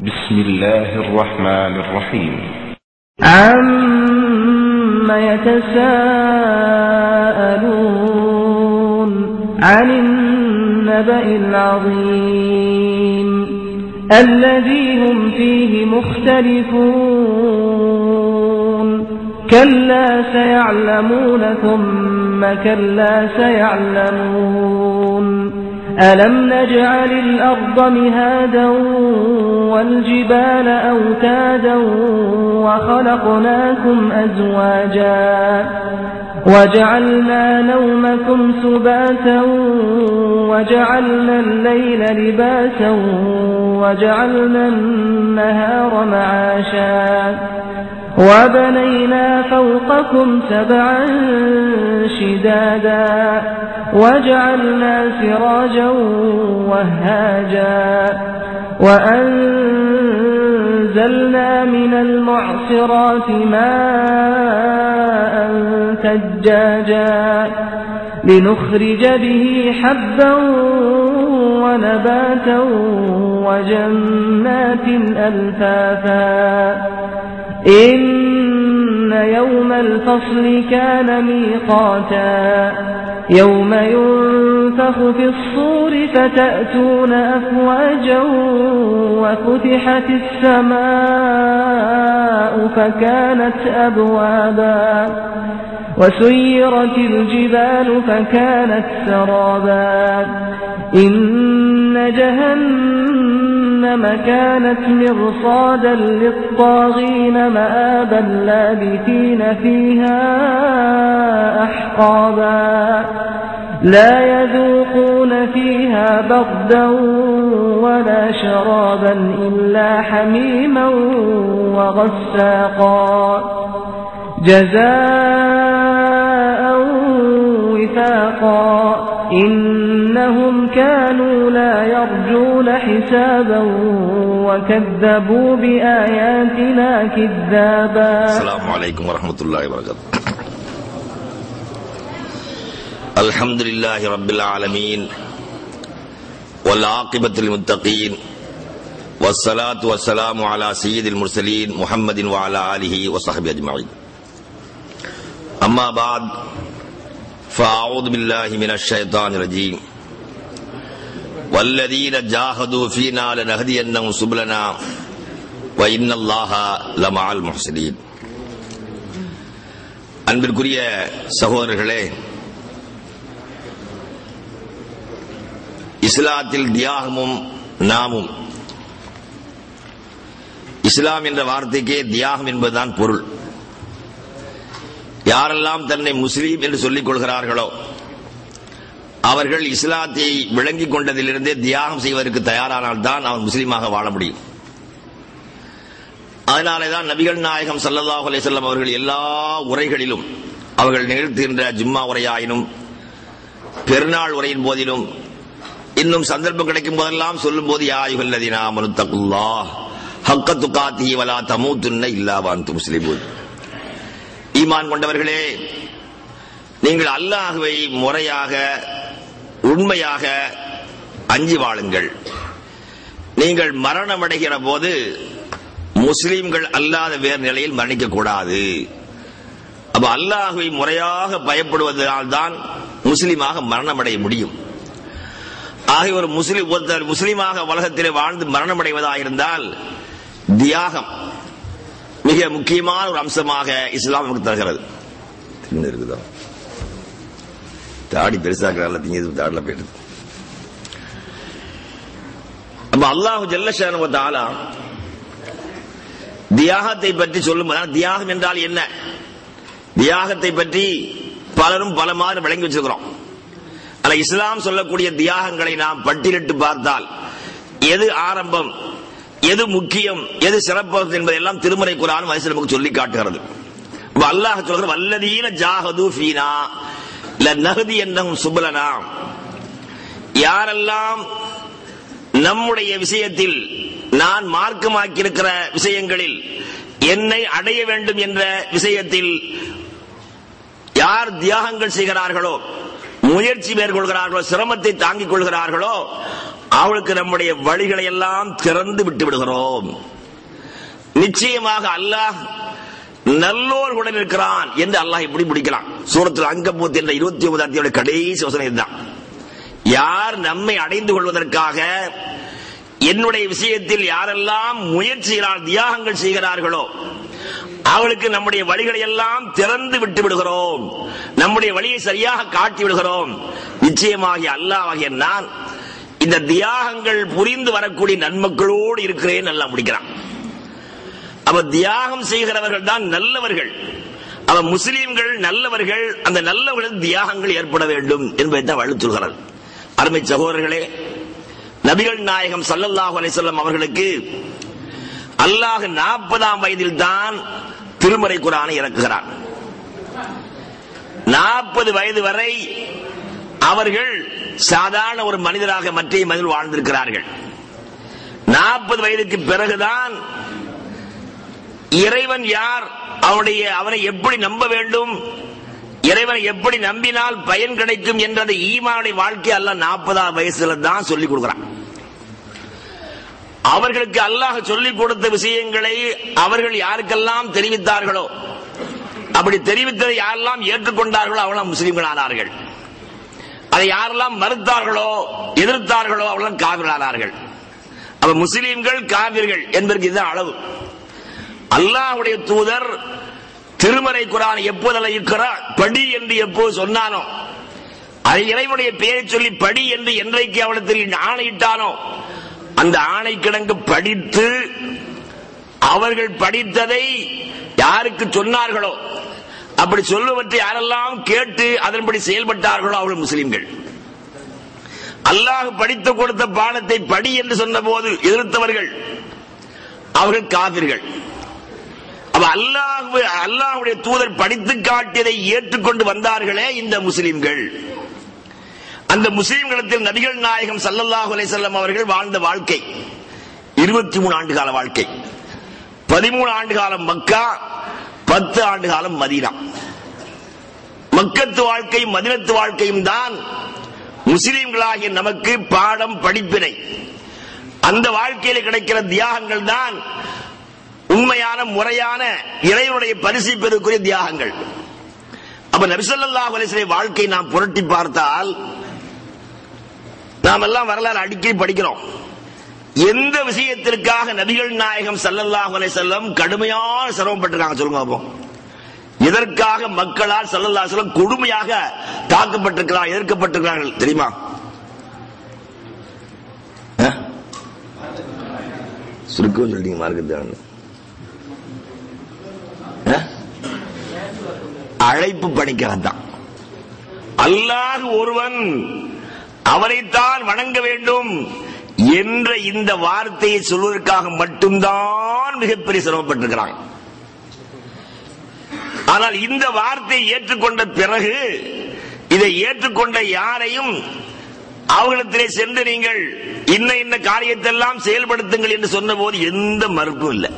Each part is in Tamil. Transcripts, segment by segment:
بسم الله الرحمن الرحيم عم يتساءلون عن النبأ العظيم الذي هم فيه مختلفون كلا سيعلمون ثم كلا سيعلمون ألم نجعل الأرض مهادا والجبال أوتادا وخلقناكم أزواجا وجعلنا نومكم سباتا وجعلنا الليل لباسا وجعلنا النهار معاشا وبنينا فوقكم سبعا شدادا وجعلنا سراجا وهاجا وأنزلنا من المعصرات ماء ثجاجا لنخرج به حبا ونباتا وجنات ألفافا إن يوم الفصل كان ميقاتا يوم ينفخ في الصور فتأتون أفواجا وفتحت السماء فكانت أبوابا وسيرت الجبال فكانت سرابا إن جهنم كانت مرصادا للطاغين مآبا لابثين فيها أحقابا لا يذوقون فيها بردا ولا شرابا إلا حميما وغساقا جزاء وفاقا إنهم كانوا لا يرجون حسابا وكذبوا بآياتنا كذابا السلام عليكم ورحمة الله وبركاته الحمد لله رب العالمين والعاقبة للمتقين والصلاة والسلام على سيد المرسلين محمد وعلى آله وصحبه أجمعين أما بعد فأعوذ بالله من الشيطان الرجيم والذين جاهدوا فينا لنهدينهم سبلنا وإن الله لمع المحسنين அன்பிற்குரிய சகோதரர்களே இஸ்லாத்தில் தியாகமும் நாமும் இஸ்லாம் என்ற வார்த்தைக்கே தியாகம் என்பதுதான் பொருள் யாரெல்லாம் தன்னை முஸ்லீம் என்று சொல்லிக் கொள்கிறார்களோ அவர்கள் இஸ்லாத்தை விளங்கிக் கொண்டதிலிருந்தே தியாகம் செய்வதற்கு தயாரானால் தான் அவன் முஸ்லீமாக வாழ முடியும் அதனாலே தான் நபிகள் நாயகம் சல்லல்லாஹு அலைஹி அவர்கள் எல்லா உரைகளிலும் அவர்கள் நிகழ்த்துகின்ற ஜும்மா உரையாயினும் பெருநாள் உரையின் போதிலும் இன்னும் சந்தர்ப்பம் கிடைக்கும் போதெல்லாம் சொல்லும் போது யாயுகல்லதினா மனுத்தகுல்லா ஹக்க துக்காத்தி வலா தமூத்துன்ன இல்லா வாந்து முஸ்லிமூன் ஈமான் கொண்டவர்களே நீங்கள் அல்லாஹுவை முறையாக உண்மையாக அஞ்சி வாழுங்கள் நீங்கள் மரணம் அடைகிற போது முஸ்லிம்கள் அல்லாத வேறு நிலையில் மரணிக்க கூடாது அப்ப அல்லாஹுவை முறையாக பயப்படுவதனால் தான் முஸ்லீமாக மரணம் அடைய முடியும் ஆகிய ஒரு முஸ்லிம் ஒருத்தர் முஸ்லீமாக உலகத்திலே வாழ்ந்து மரணம் அடைவதாக இருந்தால் தியாகம் மிக முக்கியமான ஒரு அம்சமாக இஸ்லாம் நமக்கு தருகிறது இருக்குதா தாடி பெருசாக்குறாள் திங்க தாடில போயிடுது அப்ப அல்லாஹு ஜல்லஷான தியாகத்தை பற்றி சொல்லும் தியாகம் என்றால் என்ன தியாகத்தை பற்றி பலரும் பல மாதிரி விளங்கி வச்சிருக்கிறோம் ஆனா இஸ்லாம் சொல்லக்கூடிய தியாகங்களை நாம் பட்டியலிட்டு பார்த்தால் எது ஆரம்பம் எது முக்கியம் எது சிறப்பு என்பதெல்லாம் திருமறை குரான் வயசு நமக்கு சொல்லி காட்டுகிறது அல்லாஹ் சொல்கிற வல்லதீன ஜாகது ஃபீனா நகதி என்னும் சுபலனா யாரெல்லாம் நம்முடைய விஷயத்தில் நான் மார்க்கமாக்கியிருக்கிற விஷயங்களில் என்னை அடைய வேண்டும் என்ற விஷயத்தில் யார் தியாகங்கள் செய்கிறார்களோ முயற்சி மேற்கொள்கிறார்களோ சிரமத்தை தாங்கிக் கொள்கிறார்களோ அவளுக்கு நம்முடைய வழிகளை எல்லாம் திறந்து விட்டு விடுகிறோம் நிச்சயமாக அல்லாஹ் நல்லோர்களுடன் இருக்கிறான் என்று அல்லாஹ் இப்படி முடிக்கலாம் சூரத்தில் அங்கபூத் என்ற இருபத்தி ஒன்பதாம் தேதியோட கடைசி வசனம் இதுதான் யார் நம்மை அடைந்து கொள்வதற்காக என்னுடைய விஷயத்தில் யாரெல்லாம் முயற்சிகளால் தியாகங்கள் செய்கிறார்களோ அவளுக்கு நம்முடைய வழிகளை எல்லாம் திறந்து விட்டு விடுகிறோம் நம்முடைய வழியை சரியாக காட்டி விடுகிறோம் நிச்சயமாகிய அல்லாஹ்வாகிய நான் இந்த தியாகங்கள் புரிந்து வரக்கூடிய நன்மக்களோடு இருக்கிறேன் நல்லா முடிக்கிறான் அவ தியாகம் செய்கிறவர்கள் தான் நல்லவர்கள் அவ முஸ்லீம்கள் நல்லவர்கள் அந்த நல்லவர்கள் தியாகங்கள் ஏற்பட வேண்டும் என்பதை தான் வலுத்துள்கிறார் அருமை சகோதரர்களே நபிகள் நாயகம் சல்லல்லாஹு அலைஹிஸ்ஸலாம் அவர்களுக்கு அல்லாஹ் நாற்பதாம் வயதில் தான் திருமறை குரானை இறக்குகிறார் நாற்பது வயது வரை அவர்கள் சாதாரண ஒரு மனிதராக மற்ற மனிதர் வாழ்ந்திருக்கிறார்கள் நாற்பது வயதுக்கு பிறகுதான் இறைவன் யார் அவனுடைய அவனை எப்படி நம்ப வேண்டும் இறைவனை எப்படி நம்பினால் பயன் கிடைக்கும் என்ற அந்த ஈமானுடைய வாழ்க்கை அல்ல நாற்பதாம் வயசுல தான் சொல்லிக் கொடுக்கிறான் அவர்களுக்கு அல்லாஹ் சொல்லிக் கொடுத்த விஷயங்களை அவர்கள் யாருக்கெல்லாம் தெரிவித்தார்களோ அப்படி தெரிவித்ததை யாரெல்லாம் ஏற்றுக்கொண்டார்களோ அவெல்லாம் முஸ்லிம்கள் ஆனார்கள் அதை யாரெல்லாம் மறுத்தார்களோ எதிர்த்தார்களோ அவெல்லாம் காவிர்களானார்கள் அப்ப முஸ்லிம்கள் காவிர்கள் என்பதற்கு இதுதான் அளவு அல்லாஹ்வுடைய தூதர் திருமறை குரான் எப்போது இருக்கிறார் படி என்று எப்போது சொன்னானோ அதை இறைவனுடைய பெயரை சொல்லி படி என்று என்றைக்கு அவளுக்கு ஆணையிட்டானோ அந்த ஆணை கிடங்கு படித்து அவர்கள் படித்ததை யாருக்கு சொன்னார்களோ அப்படி சொல்லுவற்றை யாரெல்லாம் கேட்டு அதன்படி செயல்பட்டார்களோ அவர்கள் முஸ்லிம்கள் அல்லாஹ் படித்து கொடுத்த பாடத்தை படி என்று சொன்ன போது எதிர்த்தவர்கள் அவர்கள் காவிர்கள் அப்ப அல்லாஹ் அல்லாஹுடைய தூதர் படித்து காட்டியதை ஏற்றுக்கொண்டு வந்தார்களே இந்த முஸ்லிம்கள் அந்த முஸ்லிம்களத்தில் நபிகள் நாயகம் சல்லல்லாஹு அலைஹிஸ்ஸலாம் அவர்கள் வாழ்ந்த வாழ்க்கை இருபத்தி மூணு ஆண்டு கால வாழ்க்கை பதிமூணு ஆண்டு காலம் மக்கா பத்து ஆண்டு காலம் மதீனா மக்கத்து வாழ்க்கையும் மதினத்து வாழ்க்கையும் தான் முஸ்லிம்களாகிய நமக்கு பாடம் படிப்பினை அந்த வாழ்க்கையில கிடைக்கிற தியாகங்கள் தான் உண்மையான முறையான இறைவனுடைய பரிசு பெறக்கூடிய தியாகங்கள் அப்ப நபிசல்லாஹ் அலிஸ்லை வாழ்க்கை நாம் புரட்டி பார்த்தால் நாம் எல்லாம் வரலாறு அடிக்கடி படிக்கிறோம் எந்த விஷயத்திற்காக நபிகள் நாயகம் சல்லல்லாஹு அலைஹி செல்லம் கடுமையான சிரமப்பட்டிருக்காங்க சொல்லுங்க அப்போ எதற்காக மக்களால் சல்லல்லா செல்லம் கொடுமையாக தாக்கப்பட்டிருக்கிறார் எதிர்க்கப்பட்டிருக்கிறார்கள் தெரியுமா சுருக்கம் சொல்றீங்க மார்க்கத்தை அழைப்பு பணிக்காகத்தான் அல்லாஹ் ஒருவன் அவரைத்தான் வணங்க வேண்டும் என்ற இந்த வார்த்தையை சொல்வதற்காக மட்டும்தான் மிகப்பெரிய சிரமப்பட்டிருக்கிறாங்க ஆனால் இந்த வார்த்தையை ஏற்றுக்கொண்ட பிறகு இதை ஏற்றுக்கொண்ட யாரையும் அவர்களிடத்திலே சென்று நீங்கள் இன்ன இன்ன காரியத்தை எல்லாம் செயல்படுத்துங்கள் என்று சொன்ன போது எந்த மறுப்பும் இல்லை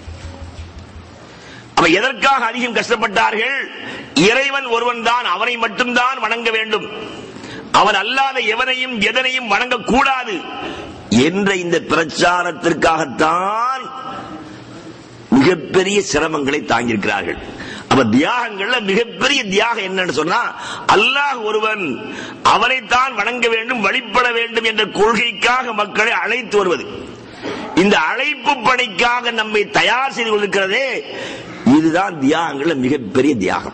அப்ப எதற்காக அதிகம் கஷ்டப்பட்டார்கள் இறைவன் ஒருவன் தான் அவனை மட்டும்தான் வணங்க வேண்டும் அவன் அல்லாத எவனையும் எதனையும் வணங்கக்கூடாது என்ற இந்த பிரச்சாரத்திற்காகத்தான் மிகப்பெரிய சிரமங்களை தாங்கியிருக்கிறார்கள் அப்ப தியாகங்கள்ல மிகப்பெரிய தியாகம் என்னன்னு சொன்னா அல்லாஹ் ஒருவன் அவனைத்தான் வணங்க வேண்டும் வழிபட வேண்டும் என்ற கொள்கைக்காக மக்களை அழைத்து வருவது இந்த அழைப்பு பணிக்காக நம்மை தயார் செய்து கொண்டிருக்கிறதே இதுதான் தியாகங்கள்ல மிகப்பெரிய தியாகம்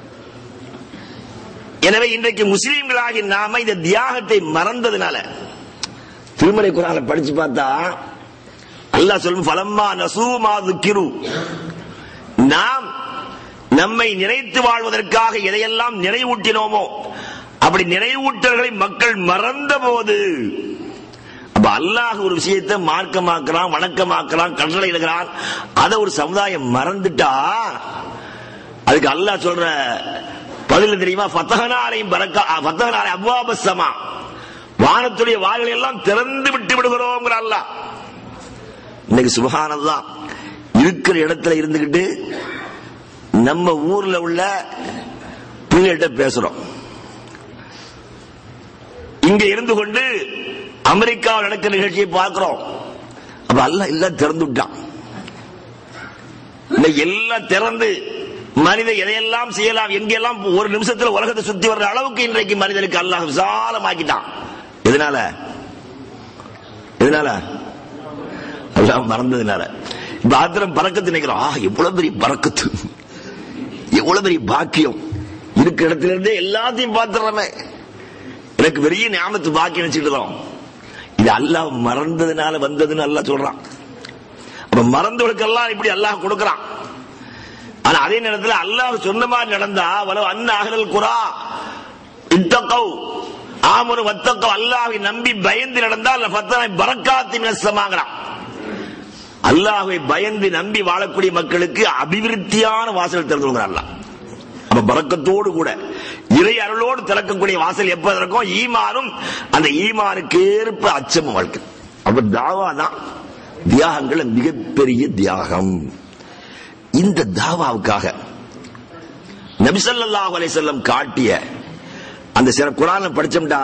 எனவே இன்றைக்கு முஸ்லீம்களாகி நாம இந்த தியாகத்தை மறந்ததுனால திருமலை குரானை படிச்சு பார்த்தா அல்லாஹ் சொல்லும் பலம்மா நசூமா துக்கிரு நாம் நம்மை நிறைத்து வாழ்வதற்காக எதையெல்லாம் நிறைவூட்டினோமோ அப்படி நிறைவூட்டல்களை மக்கள் மறந்த போது அப்ப அல்லாஹ் ஒரு விஷயத்தை மார்க்கமாக்குறான் வணக்கமாக்குறான் கட்டளை இடுகிறான் அதை ஒரு சமுதாயம் மறந்துட்டா அதுக்கு அல்லாஹ் சொல்ற பதில் தெரியுமா பத்தகனாரையும் பறக்கா பத்தகனாரை அவ்வாபசமா வானத்துடைய வாய்களை எல்லாம் திறந்து விட்டு விடுகிறோம் அல்லாஹ் இன்னைக்கு சுபகானதான் இருக்கிற இடத்துல இருந்துகிட்டு நம்ம ஊர்ல உள்ள பிள்ளைகிட்ட பேசுறோம் இங்க இருந்து கொண்டு அமெரிக்காவில் நடக்கிற நிகழ்ச்சியை பார்க்கிறோம் அப்ப அல்லாஹ் எல்லாம் திறந்து விட்டான் இந்த எல்லாம் திறந்து மனித எதையெல்லாம் செய்யலாம் எங்கெல்லாம் ஒரு நிமிஷத்துல உலகத்தை சுத்தி வர்ற அளவுக்கு இன்றைக்கு மனிதனுக்கு அல்லாஹ் விசாலமாக்கிட்டான் எதனால எதனால எல்லாம் மறந்ததுனால இப்ப ஆத்திரம் பறக்கத்து நினைக்கிறோம் ஆ எவ்வளவு பெரிய பறக்கத்து எவ்வளவு பெரிய பாக்கியம் இருக்கிற இடத்துல இருந்தே எல்லாத்தையும் பார்த்துறமே எனக்கு பெரிய ஞாபகத்து பாக்கியம் நினைச்சுட்டு இது அல்லாஹ் மறந்ததுனால வந்ததுன்னு அல்லாஹ் சொல்றான் அப்ப மறந்தவர்களுக்கெல்லாம் இப்படி அல்லாஹ் கொடுக்கறான் ஆனா அதே நேரத்தில் அல்லாஹ் சொன்ன மாதிரி நடந்தா வலவு அன்ன அகலல் குரா இத்தக்கவ் ஆமனு வத்தக்கவ் அல்லாஹை நம்பி பயந்து நடந்தால் பத்தனை பறக்காத்தி நஷ்டமாகிறான் அல்லாஹை பயந்து நம்பி வாழக்கூடிய மக்களுக்கு அபிவிருத்தியான வாசல் திறந்து கொடுக்கிறான் அல்லாஹ் அப்ப பறக்கத்தோடு கூட இறை அருளோடு திறக்கக்கூடிய வாசல் எப்ப திறக்கும் ஈமானும் அந்த ஈமானுக்கு ஏற்ப அச்சமும் வாழ்க்கை அப்ப தாவா தான் தியாகங்கள் மிகப்பெரிய தியாகம் இந்த தாவாவுக்காக நபிசல்லாஹு அலைஹிஸ்ஸல்லம் காட்டிய அந்த சில குரான படிச்சோம்டா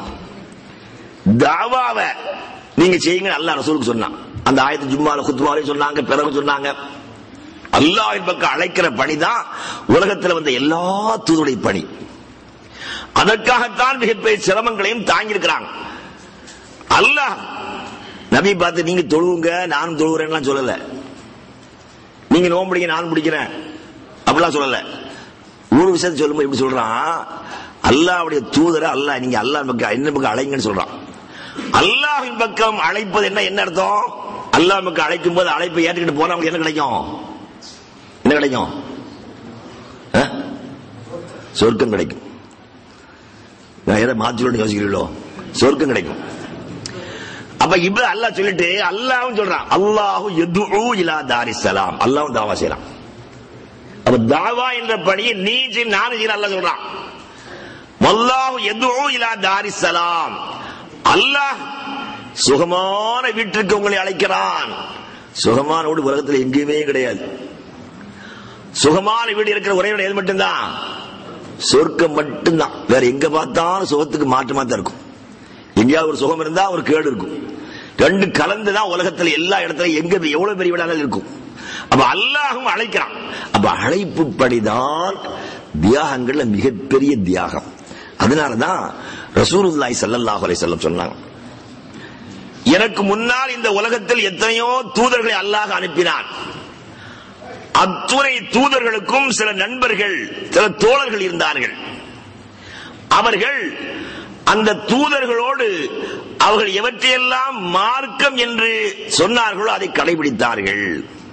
தாவாவை நீங்க செய்யுங்க அல்லாஹ் ரசூலுக்கு சொன்னான் அந்த ஆயத்து ஜும்மால குத்துமாலையும் சொன்னாங்க பிறகு சொன்னாங்க அல்லாஹ்வின் பக்கம் அழைக்கிற பணிதான் உலகத்தில் வந்த எல்லா தூதுடைய பணி அதற்காகத்தான் மிகப்பெரிய சிரமங்களையும் தாங்கியிருக்கிறாங்க அல்லாஹ் நபி பார்த்து நீங்க தொழுவுங்க நானும் தொழுகிறேன்லாம் சொல்லல நீங்க நோம்புடிங்க நானும் பிடிக்கிறேன் அப்படிலாம் சொல்லல ஒரு விஷயத்தை சொல்லும்போது எப்படி சொல்றான் அல்லாவுடைய தூதரை அல்லாஹ் நீங்க அல்லாஹ் பக்கம் என்ன பக்கம் அழைங்கன்னு சொல்றான் அல்லாஹ்வின் பக்கம் அழைப்பது என்ன என்ன அர்த்தம் அல்லாஹ் பக்கம் அழைக்கும் போது அழைப்பை ஏற்றுக்கிட்டு போனா அவங்களுக்கு என்ன கிடைக்கும் என்ன கிடைக்கும் ஆ? சொர்க்கம் கிடைக்கும் நான் எதை மாத்தி சொல்லி யோசிக்கிறீங்களோ சொர்க்கம் கிடைக்கும் அப்ப இப்ப அல்லாஹ் சொல்லிட்டு அல்லாஹ்வும் சொல்றான் அல்லாஹு எதுஉ இலா தாரிஸ்ஸலாம் அல்லாஹ்வும் தாவா செய்யறான் அப்ப தாவா என்ற பணியை நீ செய் நானும் செய்யணும் அல்லாஹ் சொல்றான் வல்லாஹு எதுஉ இலா தாரிஸ்ஸலாம் அல்லாஹ் சுகமான வீட்டிற்கு உங்களை அழைக்கிறான் சுகமான வீடு உலகத்தில் எங்கேயுமே கிடையாது சுகமான வீடு இருக்கிற ஒரே இடம் எது மட்டும்தான் சொர்க்கம் மட்டும்தான் வேற எங்க பார்த்தாலும் சுகத்துக்கு மாற்றமா தான் இருக்கும் எங்கேயாவது ஒரு சுகம் இருந்தா ஒரு கேடு இருக்கும் ரெண்டு கலந்துதான் உலகத்துல எல்லா இடத்துல எங்க எவ்வளவு பெரிய விடாமல் இருக்கும் அப்ப அல்லாஹும் அழைக்கிறான் அப்ப அழைப்பு படிதான் தியாகங்கள்ல மிகப்பெரிய தியாகம் அதனாலதான் ரசூலுல்லாஹி ஸல்லல்லாஹு அலைஹி வஸல்லம் சொன்னாங்க எனக்கு முன்னால் இந்த உலகத்தில் எத்தனையோ தூதர்களை அல்லாஹ் அனுப்பினான் அத்துணை தூதர்களுக்கும் சில நண்பர்கள் சில தோழர்கள் இருந்தார்கள் அவர்கள் அந்த தூதர்களோடு அவர்கள் எவற்றையெல்லாம் மார்க்கம் என்று சொன்னார்களோ அதை கடைபிடித்தார்கள்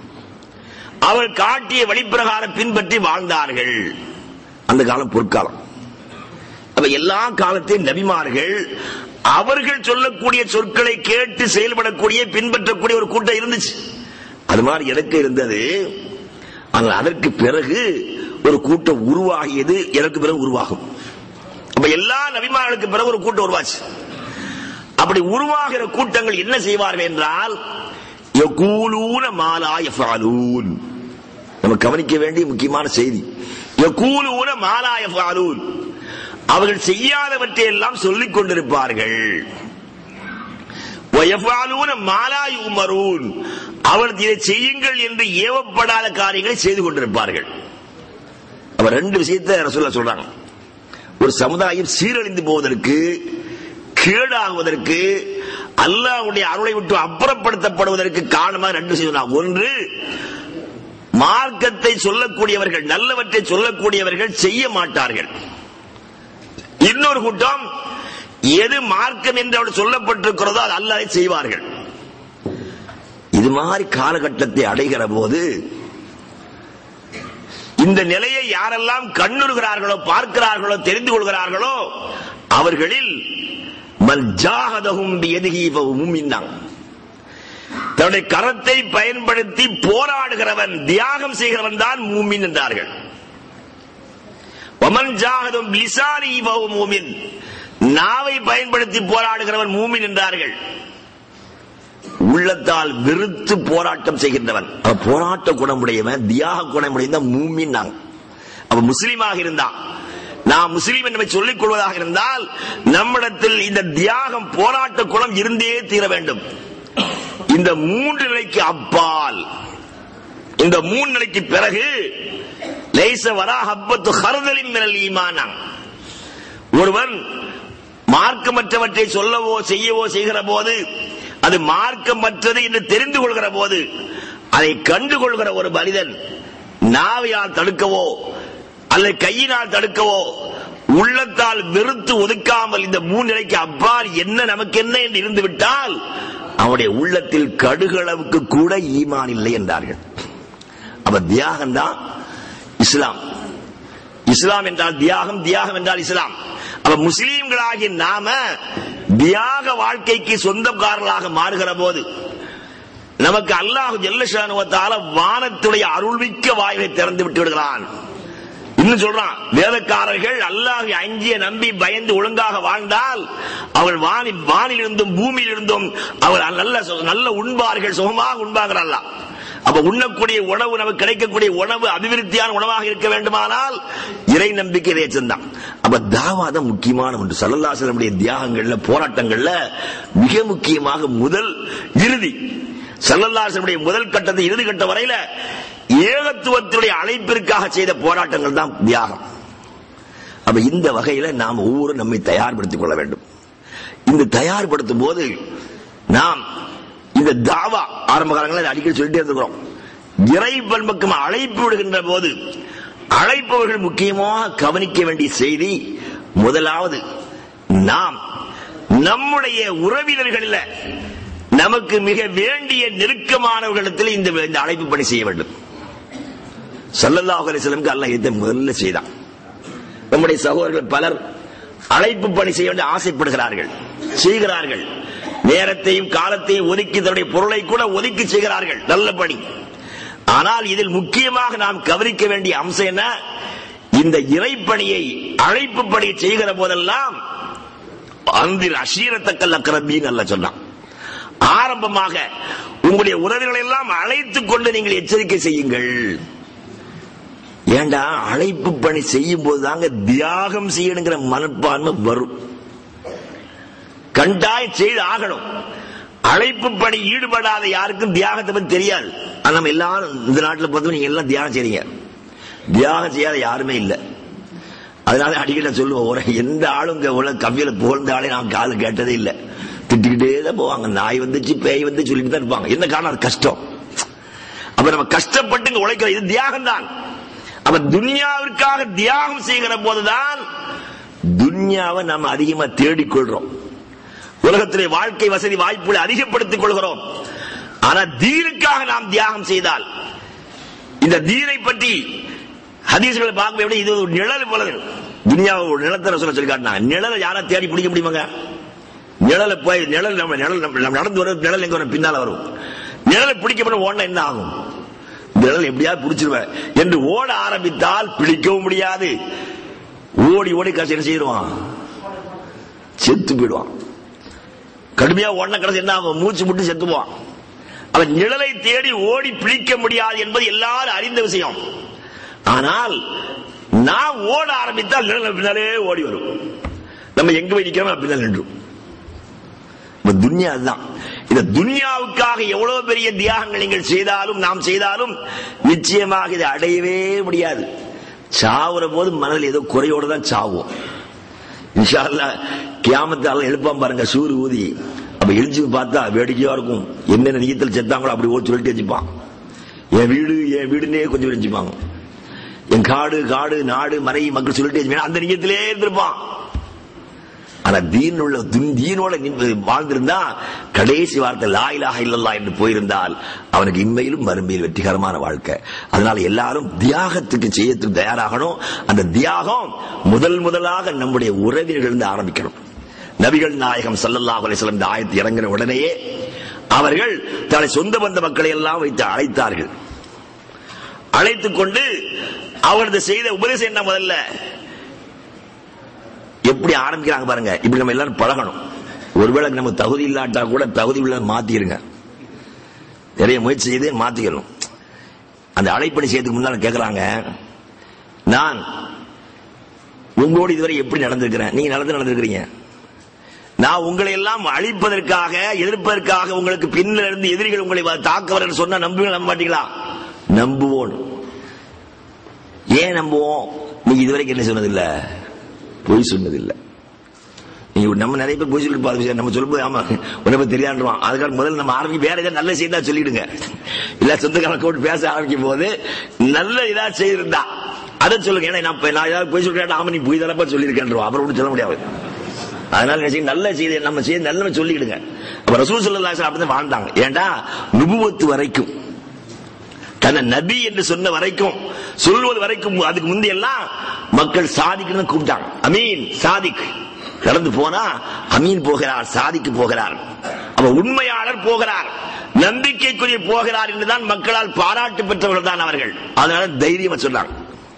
அவர்கள் காட்டிய வழிப்பிரகாரம் பின்பற்றி வாழ்ந்தார்கள் அந்த காலம் பொற்காலம் அப்ப எல்லா காலத்தையும் நபிமார்கள் அவர்கள் சொல்லக்கூடிய சொற்களை கேட்டு செயல்படக்கூடிய பின்பற்றக்கூடிய ஒரு கூட்டம் இருந்துச்சு அது மாதிரி எனக்கு இருந்தது ஆனால் அதற்கு பிறகு ஒரு கூட்டம் உருவாகியது எனக்கு பிறகு உருவாகும் அப்ப எல்லா நபிமார்களுக்கு பிறகு ஒரு கூட்டம் உருவாச்சு அப்படி உருவாகிற கூட்டங்கள் என்ன செய்வார்கள் என்றால் யகூலூன மாலா யஃபாலூன் நம்ம கவனிக்க வேண்டிய முக்கியமான செய்தி யகூலூன மாலா யஃபாலூன் அவர்கள் செய்யாதவற்றை எல்லாம் சொல்லிக் கொண்டிருப்பார்கள் வயஃபாலூன மாலா யுமரூன் அவர்கள் இதை செய்யுங்கள் என்று ஏவப்படாத காரியங்களை செய்து கொண்டிருப்பார்கள் அவர் ரெண்டு விஷயத்தை ரசூல்லா சொல்றாங்க ஒரு சமுதாயம் சீரழிந்து போவதற்கு கேடாகுவதற்கு அல்லாஹ்வுடைய அருளை விட்டு அப்புறப்படுத்தப்படுவதற்கு காரணமாக ரெண்டு விஷயம் சொன்னாங்க. ஒன்று மார்க்கத்தை சொல்லக்கூடியவர்கள் நல்லவற்றை சொல்லக்கூடியவர்கள் செய்ய மாட்டார்கள் இன்னொரு கூட்டம் எது மார்க்கம் என்று அவள் சொல்லப்பட்டிருக்கிறதோ அது அல்லாஹ் செய்வார்கள் இது மாதிரி காலகட்டத்தை அடைகிற போது இந்த நிலையை யாரெல்லாம் கண்ணுறுகிறார்களோ பார்க்கிறார்களோ தெரிந்து கொள்கிறார்களோ அவர்களில் மல்ஜாகதகும் எதுகினாங்க தன்னுடைய கரத்தை பயன்படுத்தி போராடுகிறவன் தியாகம் செய்கிறவன் தான் மூமின் என்றார்கள் ஒமன் ஜாகதும் லிசானி மூமின் நாவை பயன்படுத்தி போராடுகிறவன் மூமின் என்றார்கள் உள்ளத்தால் வெறுத்து போராட்டம் செய்கின்றவன் அவன் போராட்ட குணமுடையவன் தியாக குணமுடையவன் மூமின் நாங்க அவன் முஸ்லீமாக இருந்தான் நாம் முஸ்லீம் என்பதை சொல்லிக் கொள்வதாக இருந்தால் நம்மிடத்தில் இந்த தியாகம் போராட்ட குணம் இருந்தே தீர வேண்டும் இந்த மூன்று நிலைக்கு அப்பால் இந்த மூன்று நிலைக்கு பிறகு லைச வரா ஹப்பத்து ஹர்தலின் மினல் ஈமானா ஒருவன் மார்க்கமற்றவற்றை சொல்லவோ செய்யவோ செய்கிற போது அது மார்க்கமற்றது என்று தெரிந்து கொள்கிற போது அதை கண்டுகொள்கிற ஒரு மனிதன் நாவையால் தடுக்கவோ அல்லது கையினால் தடுக்கவோ உள்ளத்தால் வெறுத்து ஒதுக்காமல் இந்த மூணு நிலைக்கு அப்பால் என்ன நமக்கு என்ன என்று இருந்து விட்டால் அவனுடைய உள்ளத்தில் கடுகளவுக்கு கூட ஈமான் இல்லை என்றார்கள் அப்ப தியாகம் தான் இஸ்லாம் இஸ்லாம் என்றால் தியாகம் தியாகம் என்றால் இஸ்லாம் அப்ப முஸ்லீம்களாகிய நாம தியாக வாழ்க்கைக்கு சொந்தக்காரர்களாக மாறுகிற போது நமக்கு அல்லாஹ் ஜெல்லஷானுவத்தால வானத்துடைய அருள்மிக்க வாய்வை திறந்து விட்டு விடுகிறான் இன்னும் சொல்றான் வேதக்காரர்கள் அல்லாஹ் அஞ்சிய நம்பி பயந்து ஒழுங்காக வாழ்ந்தால் அவள் வானி வானிலிருந்தும் பூமியிலிருந்தும் அவள் நல்ல நல்ல உண்பார்கள் சுகமாக உண்பார்கள் அல்லாஹ் அப்ப உண்ணக்கூடிய உணவு நமக்கு கிடைக்கக்கூடிய உணவு அபிவிருத்தியான உணவாக இருக்க வேண்டுமானால் இறை நம்பிக்கை இறைச்சந்தான் அப்ப தாவாதம் முக்கியமான ஒன்று சல்லல்லாசனுடைய தியாகங்கள்ல போராட்டங்கள்ல மிக முக்கியமாக முதல் இறுதி சல்லல்லாசனுடைய முதல் கட்டத்தை இறுதி கட்ட வரையில ஏகத்துவத்தினுடைய அழைப்பிற்காக செய்த போராட்டங்கள் தான் தியாகம் அப்ப இந்த வகையில நாம் ஒவ்வொரு நம்மை தயார்படுத்திக் கொள்ள வேண்டும் இந்த தயார்படுத்தும் போது நாம் இந்த தாவா ஆரம்ப காலங்களில் அடிக்கடி சொல்லிட்டே இருக்கிறோம் இறை பண்புக்கும் அழைப்பு விடுகின்ற போது அழைப்பவர்கள் முக்கியமாக கவனிக்க வேண்டிய செய்தி முதலாவது நாம் நம்முடைய உறவினர்களில் நமக்கு மிக வேண்டிய நெருக்கமானவர்களிடத்தில் இந்த இந்த அழைப்பு பணி செய்ய வேண்டும் சல்லல்லாஹு அலிஸ்லமுக்கு அல்ல இதை முதல்ல செய்தான் நம்முடைய சகோதரர்கள் பலர் அழைப்பு பணி செய்ய வேண்டிய ஆசைப்படுகிறார்கள் செய்கிறார்கள் நேரத்தையும் காலத்தையும் ஒதுக்கி தன்னுடைய பொருளை கூட ஒதுக்கி செய்கிறார்கள் நல்ல பணி ஆனால் இதில் முக்கியமாக நாம் கவனிக்க வேண்டிய அம்சம் என்ன இந்த இறைப்பணியை அழைப்பு பணி செய்கிற போதெல்லாம் அந்தில் அசீரத்தக்கல் அக்கரபின்னு அல்ல சொன்னான் ஆரம்பமாக உங்களுடைய உறவுகளை எல்லாம் அழைத்துக் கொண்டு நீங்கள் எச்சரிக்கை செய்யுங்கள் ஏண்டா அழைப்பு பணி செய்யும் போது தாங்க தியாகம் செய்யணுங்கிற மனப்பான்மை வரும் கண்டாய் செய்து ஆகணும் அழைப்பு பணி ஈடுபடாத யாருக்கும் தியாகத்தை பத்தி தெரியாது ஆனா நம்ம எல்லாரும் இந்த நாட்டில் பார்த்து நீங்க எல்லாம் தியாகம் செய்றீங்க தியாகம் செய்யாத யாருமே இல்லை அதனால அடிக்கடி நான் சொல்லுவோம் ஒரு எந்த ஆளும் இங்க உள்ள கவியில புகழ்ந்த ஆளே நான் காது கேட்டதே இல்லை திட்டிக்கிட்டே தான் போவாங்க நாய் வந்துச்சு பேய் வந்து சொல்லிட்டு தான் இருப்பாங்க என்ன காரணம் அது கஷ்டம் அப்ப நம்ம கஷ்டப்பட்டு இங்க உழைக்கிறோம் இது தியாகம் தான் அப்ப துன்யாவிற்காக தியாகம் செய்கிற போதுதான் துன்யாவை நம்ம அதிகமா தேடிக்கொள்றோம் உலகத்திலே வாழ்க்கை வசதி வாய்ப்புகளை அதிகப்படுத்திக் கொள்கிறோம் ஆனா தீனுக்காக நாம் தியாகம் செய்தால் இந்த தீனை பற்றி ஹதீஸ்களை பார்க்க எப்படி இது ஒரு நிழல் போல துனியாவை ஒரு நிலத்தர சொல்ல சொல்லி காட்டினாங்க நிழலை யாரா தேடி பிடிக்க முடியுமாங்க நிழலை போய் நிழல் நம்ம நிழல் நம்ம நம்ம நடந்து வரும் நிழல் எங்க வரும் பின்னால வரும் நிழலை பிடிக்கப்பட ஓட என்ன ஆகும் நிழல் எப்படியாவது பிடிச்சிருவேன் என்று ஓட ஆரம்பித்தால் பிடிக்கவும் முடியாது ஓடி ஓடி கடைசி என்ன செய்வான் செத்து போயிடுவான் கடுமையா ஓடின கடைசி என்ன ஆகும் மூச்சு முட்டு செத்துவான் அவன் நிழலை தேடி ஓடி பிடிக்க முடியாது என்பது எல்லாரும் அறிந்த விஷயம் ஆனால் நான் ஓட ஆரம்பித்தால் நிழல் பின்னாலே ஓடி வரும் நம்ம எங்க போய் நிக்கிறோம் பின்னால் நின்றும் துன்யா அதுதான் இந்த துன்யாவுக்காக எவ்வளவு பெரிய தியாகங்கள் நீங்கள் செய்தாலும் நாம் செய்தாலும் நிச்சயமாக இதை அடையவே முடியாது சாவுற போது மனதில் ஏதோ குறையோடு தான் சாவோம் இன்ஷால்லா கியாமத்தால எழுப்பாம பாருங்க சூறு ஊதி அப்ப எழுச்சி பார்த்தா வேடிக்கையா இருக்கும் என்னென்ன நீயத்தில் செத்தாங்களோ அப்படி ஓடி சொல்லிட்டு வச்சுப்பான் என் வீடு என் வீடுன்னே கொஞ்சம் வச்சுப்பாங்க என் காடு காடு நாடு மறை மக்கள் சொல்லிட்டு வச்சுப்பாங்க. அந்த நீயத்திலே இருந்திருப்பான் ஆனா தீன் உள்ள தீனோட நின்று வாழ்ந்திருந்தா கடைசி வார்த்தை லாயிலாக இல்லல்லா என்று போயிருந்தால் அவனுக்கு இன்மையிலும் மறுமையில் வெற்றிகரமான வாழ்க்கை அதனால எல்லாரும் தியாகத்துக்கு செய்யறதுக்கு தயாராகணும் அந்த தியாகம் முதல் முதலாக நம்முடைய உறவினர்கள் இருந்து ஆரம்பிக்கணும் நபிகள் நாயகம் சல்லல்லாஹு அலைஹி வஸல்லம் இந்த ஆயத்து இறங்கின உடனேயே அவர்கள் தன்னை சொந்த பந்த மக்களை எல்லாம் வைத்து அழைத்தார்கள் அழைத்துக் கொண்டு அவரது செய்த உபதேசம் என்ன முதல்ல எப்படி ஆரம்பிக்கிறாங்க பாருங்க இப்படி நம்ம எல்லாரும் பழகணும் ஒருவேளை நம்ம தகுதி இல்லாட்டா கூட தகுதி உள்ள மாத்திருங்க நிறைய முயற்சி செய்து மாத்திக்கணும் அந்த அழைப்பணி செய்யறதுக்கு முன்னால கேட்கறாங்க நான் உங்களோடு இதுவரை எப்படி நடந்திருக்கிறேன் நீங்க நடந்து நடந்திருக்கிறீங்க நான் உங்களை எல்லாம் அழிப்பதற்காக எதிர்ப்பதற்காக உங்களுக்கு பின்னில் இருந்து எதிரிகள் உங்களை தாக்கவர் சொன்னா நம்புவீங்க நம்ப மாட்டீங்களா நம்புவோம் ஏன் நம்புவோம் நீங்க இதுவரைக்கும் என்ன சொன்னதில்ல பொய் சொன்னதில்லை நீங்க நம்ம நிறைய பேர் பொய் சொல்லிட்டு பாத்து நம்ம சொல்லும்போது ஆமா உன்னை பத்தி தெரியாண்டுவான் அதுக்காக முதல்ல நம்ம ஆரம்பிக்க வேற ஏதாவது நல்ல செய்தா சொல்லிடுங்க இல்ல சொந்தக்காரன் கூட்டு பேச ஆரம்பிக்கும் போது நல்ல இதா செய்திருந்தா அதை சொல்லுங்க ஏன்னா நான் இப்ப நான் ஏதாவது பொய் சொல்றேன் ஆமா நீ பொய் தானப்பா சொல்லியிருக்கேன் அப்புறம் ஒன்றும் சொல்ல முடியாது அதனால என்ன செய்யுங்க, நல்ல செய்தி நம்ம செய்தி நல்ல சொல்லிடுங்க அப்ப ரசூல் சல்லல்லாஹு அலைஹி அப்படிதான் வாழ்ந்தாங்க ஏன்டா நுபுவத்து வரைக்கும் தன்னை நபி என்று சொன்ன வரைக்கும் சொல்வது வரைக்கும் அதுக்கு முந்தைய எல்லாம் மக்கள் சாதிக்கணும் கூப்பிட்டாங்க அமீன் சாதிக் கடந்து போனா அமீன் போகிறார் சாதிக்கு போகிறார் அப்ப உண்மையாளர் போகிறார் நம்பிக்கைக்குரிய போகிறார் என்றுதான் மக்களால் பாராட்டு பெற்றவர்கள் தான் அவர்கள் அதனால தைரியமா சொன்னாங்க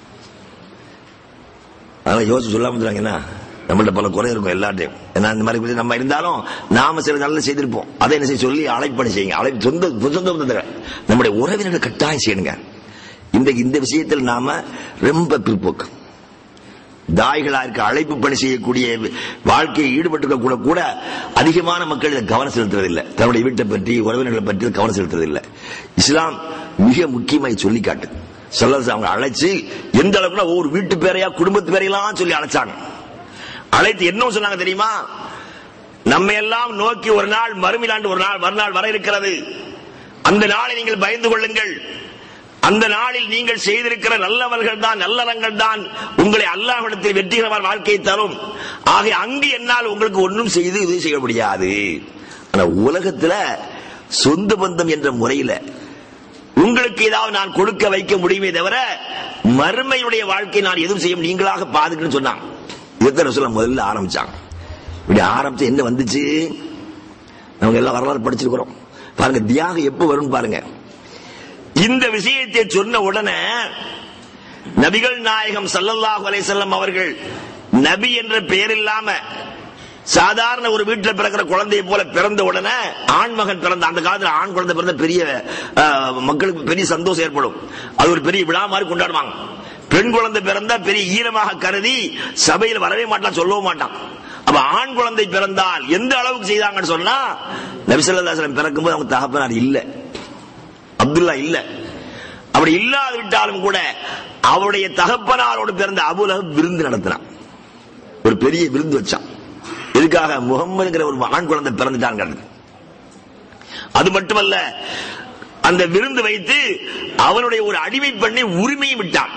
அதனால யோசிச்சு சொல்லாம இருந்தாங்கன்னா நம்மள்ட்ட பல குறை இருக்கும் எல்லாத்தையும் ஏன்னா இந்த மாதிரி நம்ம இருந்தாலும் நாம சில நல்ல செய்திருப்போம் அதை என்ன செய்ய சொல்லி அழைப்பணி செய்யுங்க அழைப்பு சொந்த சொந்த பந்தத்துல நம்முடைய உறவினர்கள் கட்டாயம் செய்யணுங்க இன்றைக்கு இந்த விஷயத்தில் நாம ரொம்ப பிற்போக்கு தாய்களா இருக்க அழைப்பு பணி செய்யக்கூடிய வாழ்க்கையை ஈடுபட்டு கூட கூட அதிகமான மக்கள் இதை கவனம் செலுத்துறதில்லை தன்னுடைய வீட்டை பற்றி உறவினர்களை பற்றி கவனம் செலுத்துறதில்லை இஸ்லாம் மிக முக்கியமாய் சொல்லி காட்டு சொல்ல அவங்க அழைச்சு எந்த அளவுக்குனா ஒவ்வொரு வீட்டு பேரையா குடும்பத்து பேரையெல்லாம் சொல்லி அழைச்சாங்க அழைத்து என்ன சொன்னாங்க தெரியுமா நம்ம எல்லாம் நோக்கி ஒரு நாள் மறுமிலாண்டு ஒரு நாள் மறுநாள் வர இருக்கிறது அந்த நாளை நீங்கள் பயந்து கொள்ளுங்கள் அந்த நாளில் நீங்கள் செய்திருக்கிற நல்லவர்கள் தான் நல்லறங்கள் தான் உங்களை அல்லாஹ்விடத்தில் வெற்றிகரமான வாழ்க்கையை தரும் ஆக அங்கு என்னால் உங்களுக்கு ஒன்றும் செய்து உதவி செய்ய முடியாது ஆனா உலகத்துல சொந்த பந்தம் என்ற முறையில உங்களுக்கு ஏதாவது நான் கொடுக்க வைக்க முடியுமே தவிர மறுமையுடைய வாழ்க்கை நான் எதுவும் செய்ய நீங்களாக பாதுக்கணும்னு சொன்னாங்க இதை சொல்ல முதல்ல ஆரம்பிச்சாங்க இப்படி ஆரம்பிச்சு என்ன வந்துச்சு நம்ம எல்லாம் வரலாறு படிச்சிருக்கிறோம் பாருங்க தியாகம் எப்ப வரும் பாருங்க இந்த விஷயத்தை சொன்ன உடனே நபிகள் நாயகம் சல்லல்லாஹு அலைஹிஸ்ஸலாம் அவர்கள் நபி என்ற பெயர் இல்லாம சாதாரண ஒரு வீட்டில் பிறக்கிற குழந்தையை போல பிறந்த உடனே ஆண் மகன் பிறந்த அந்த காலத்துல ஆண் குழந்தை பிறந்த பெரிய அஹ், மக்களுக்கு பெரிய சந்தோஷம் ஏற்படும் அது ஒரு பெரிய விழா மாதிரி கொண்டாடுவாங்க பெண் குழந்தை பிறந்தா பெரிய ஈரமாக கருதி சபையில் வரவே மாட்டான் சொல்லவும் மாட்டான் அப்ப ஆண் குழந்தை பிறந்தால் எந்த அளவுக்கு செய்தாங்கன்னு சொன்னா நபிசல்லாஸ்லம் பிறக்கும்போது அவங்க தகப்பனார் இல்ல அப்துல்லா இல்ல அப்படி இல்லாது விட்டாலும் கூட அவருடைய தகப்பனாரோடு பிறந்த அபுலகம் விருந்து நடத்தினான் ஒரு பெரிய விருந்து வச்சான் எதுக்காக முகம்மதுங்கிற ஒரு ஆண் குழந்தை பிறந்துட்டாங்க அது மட்டுமல்ல அந்த விருந்து வைத்து அவனுடைய ஒரு அடிமை பண்ணி உரிமையும் விட்டான்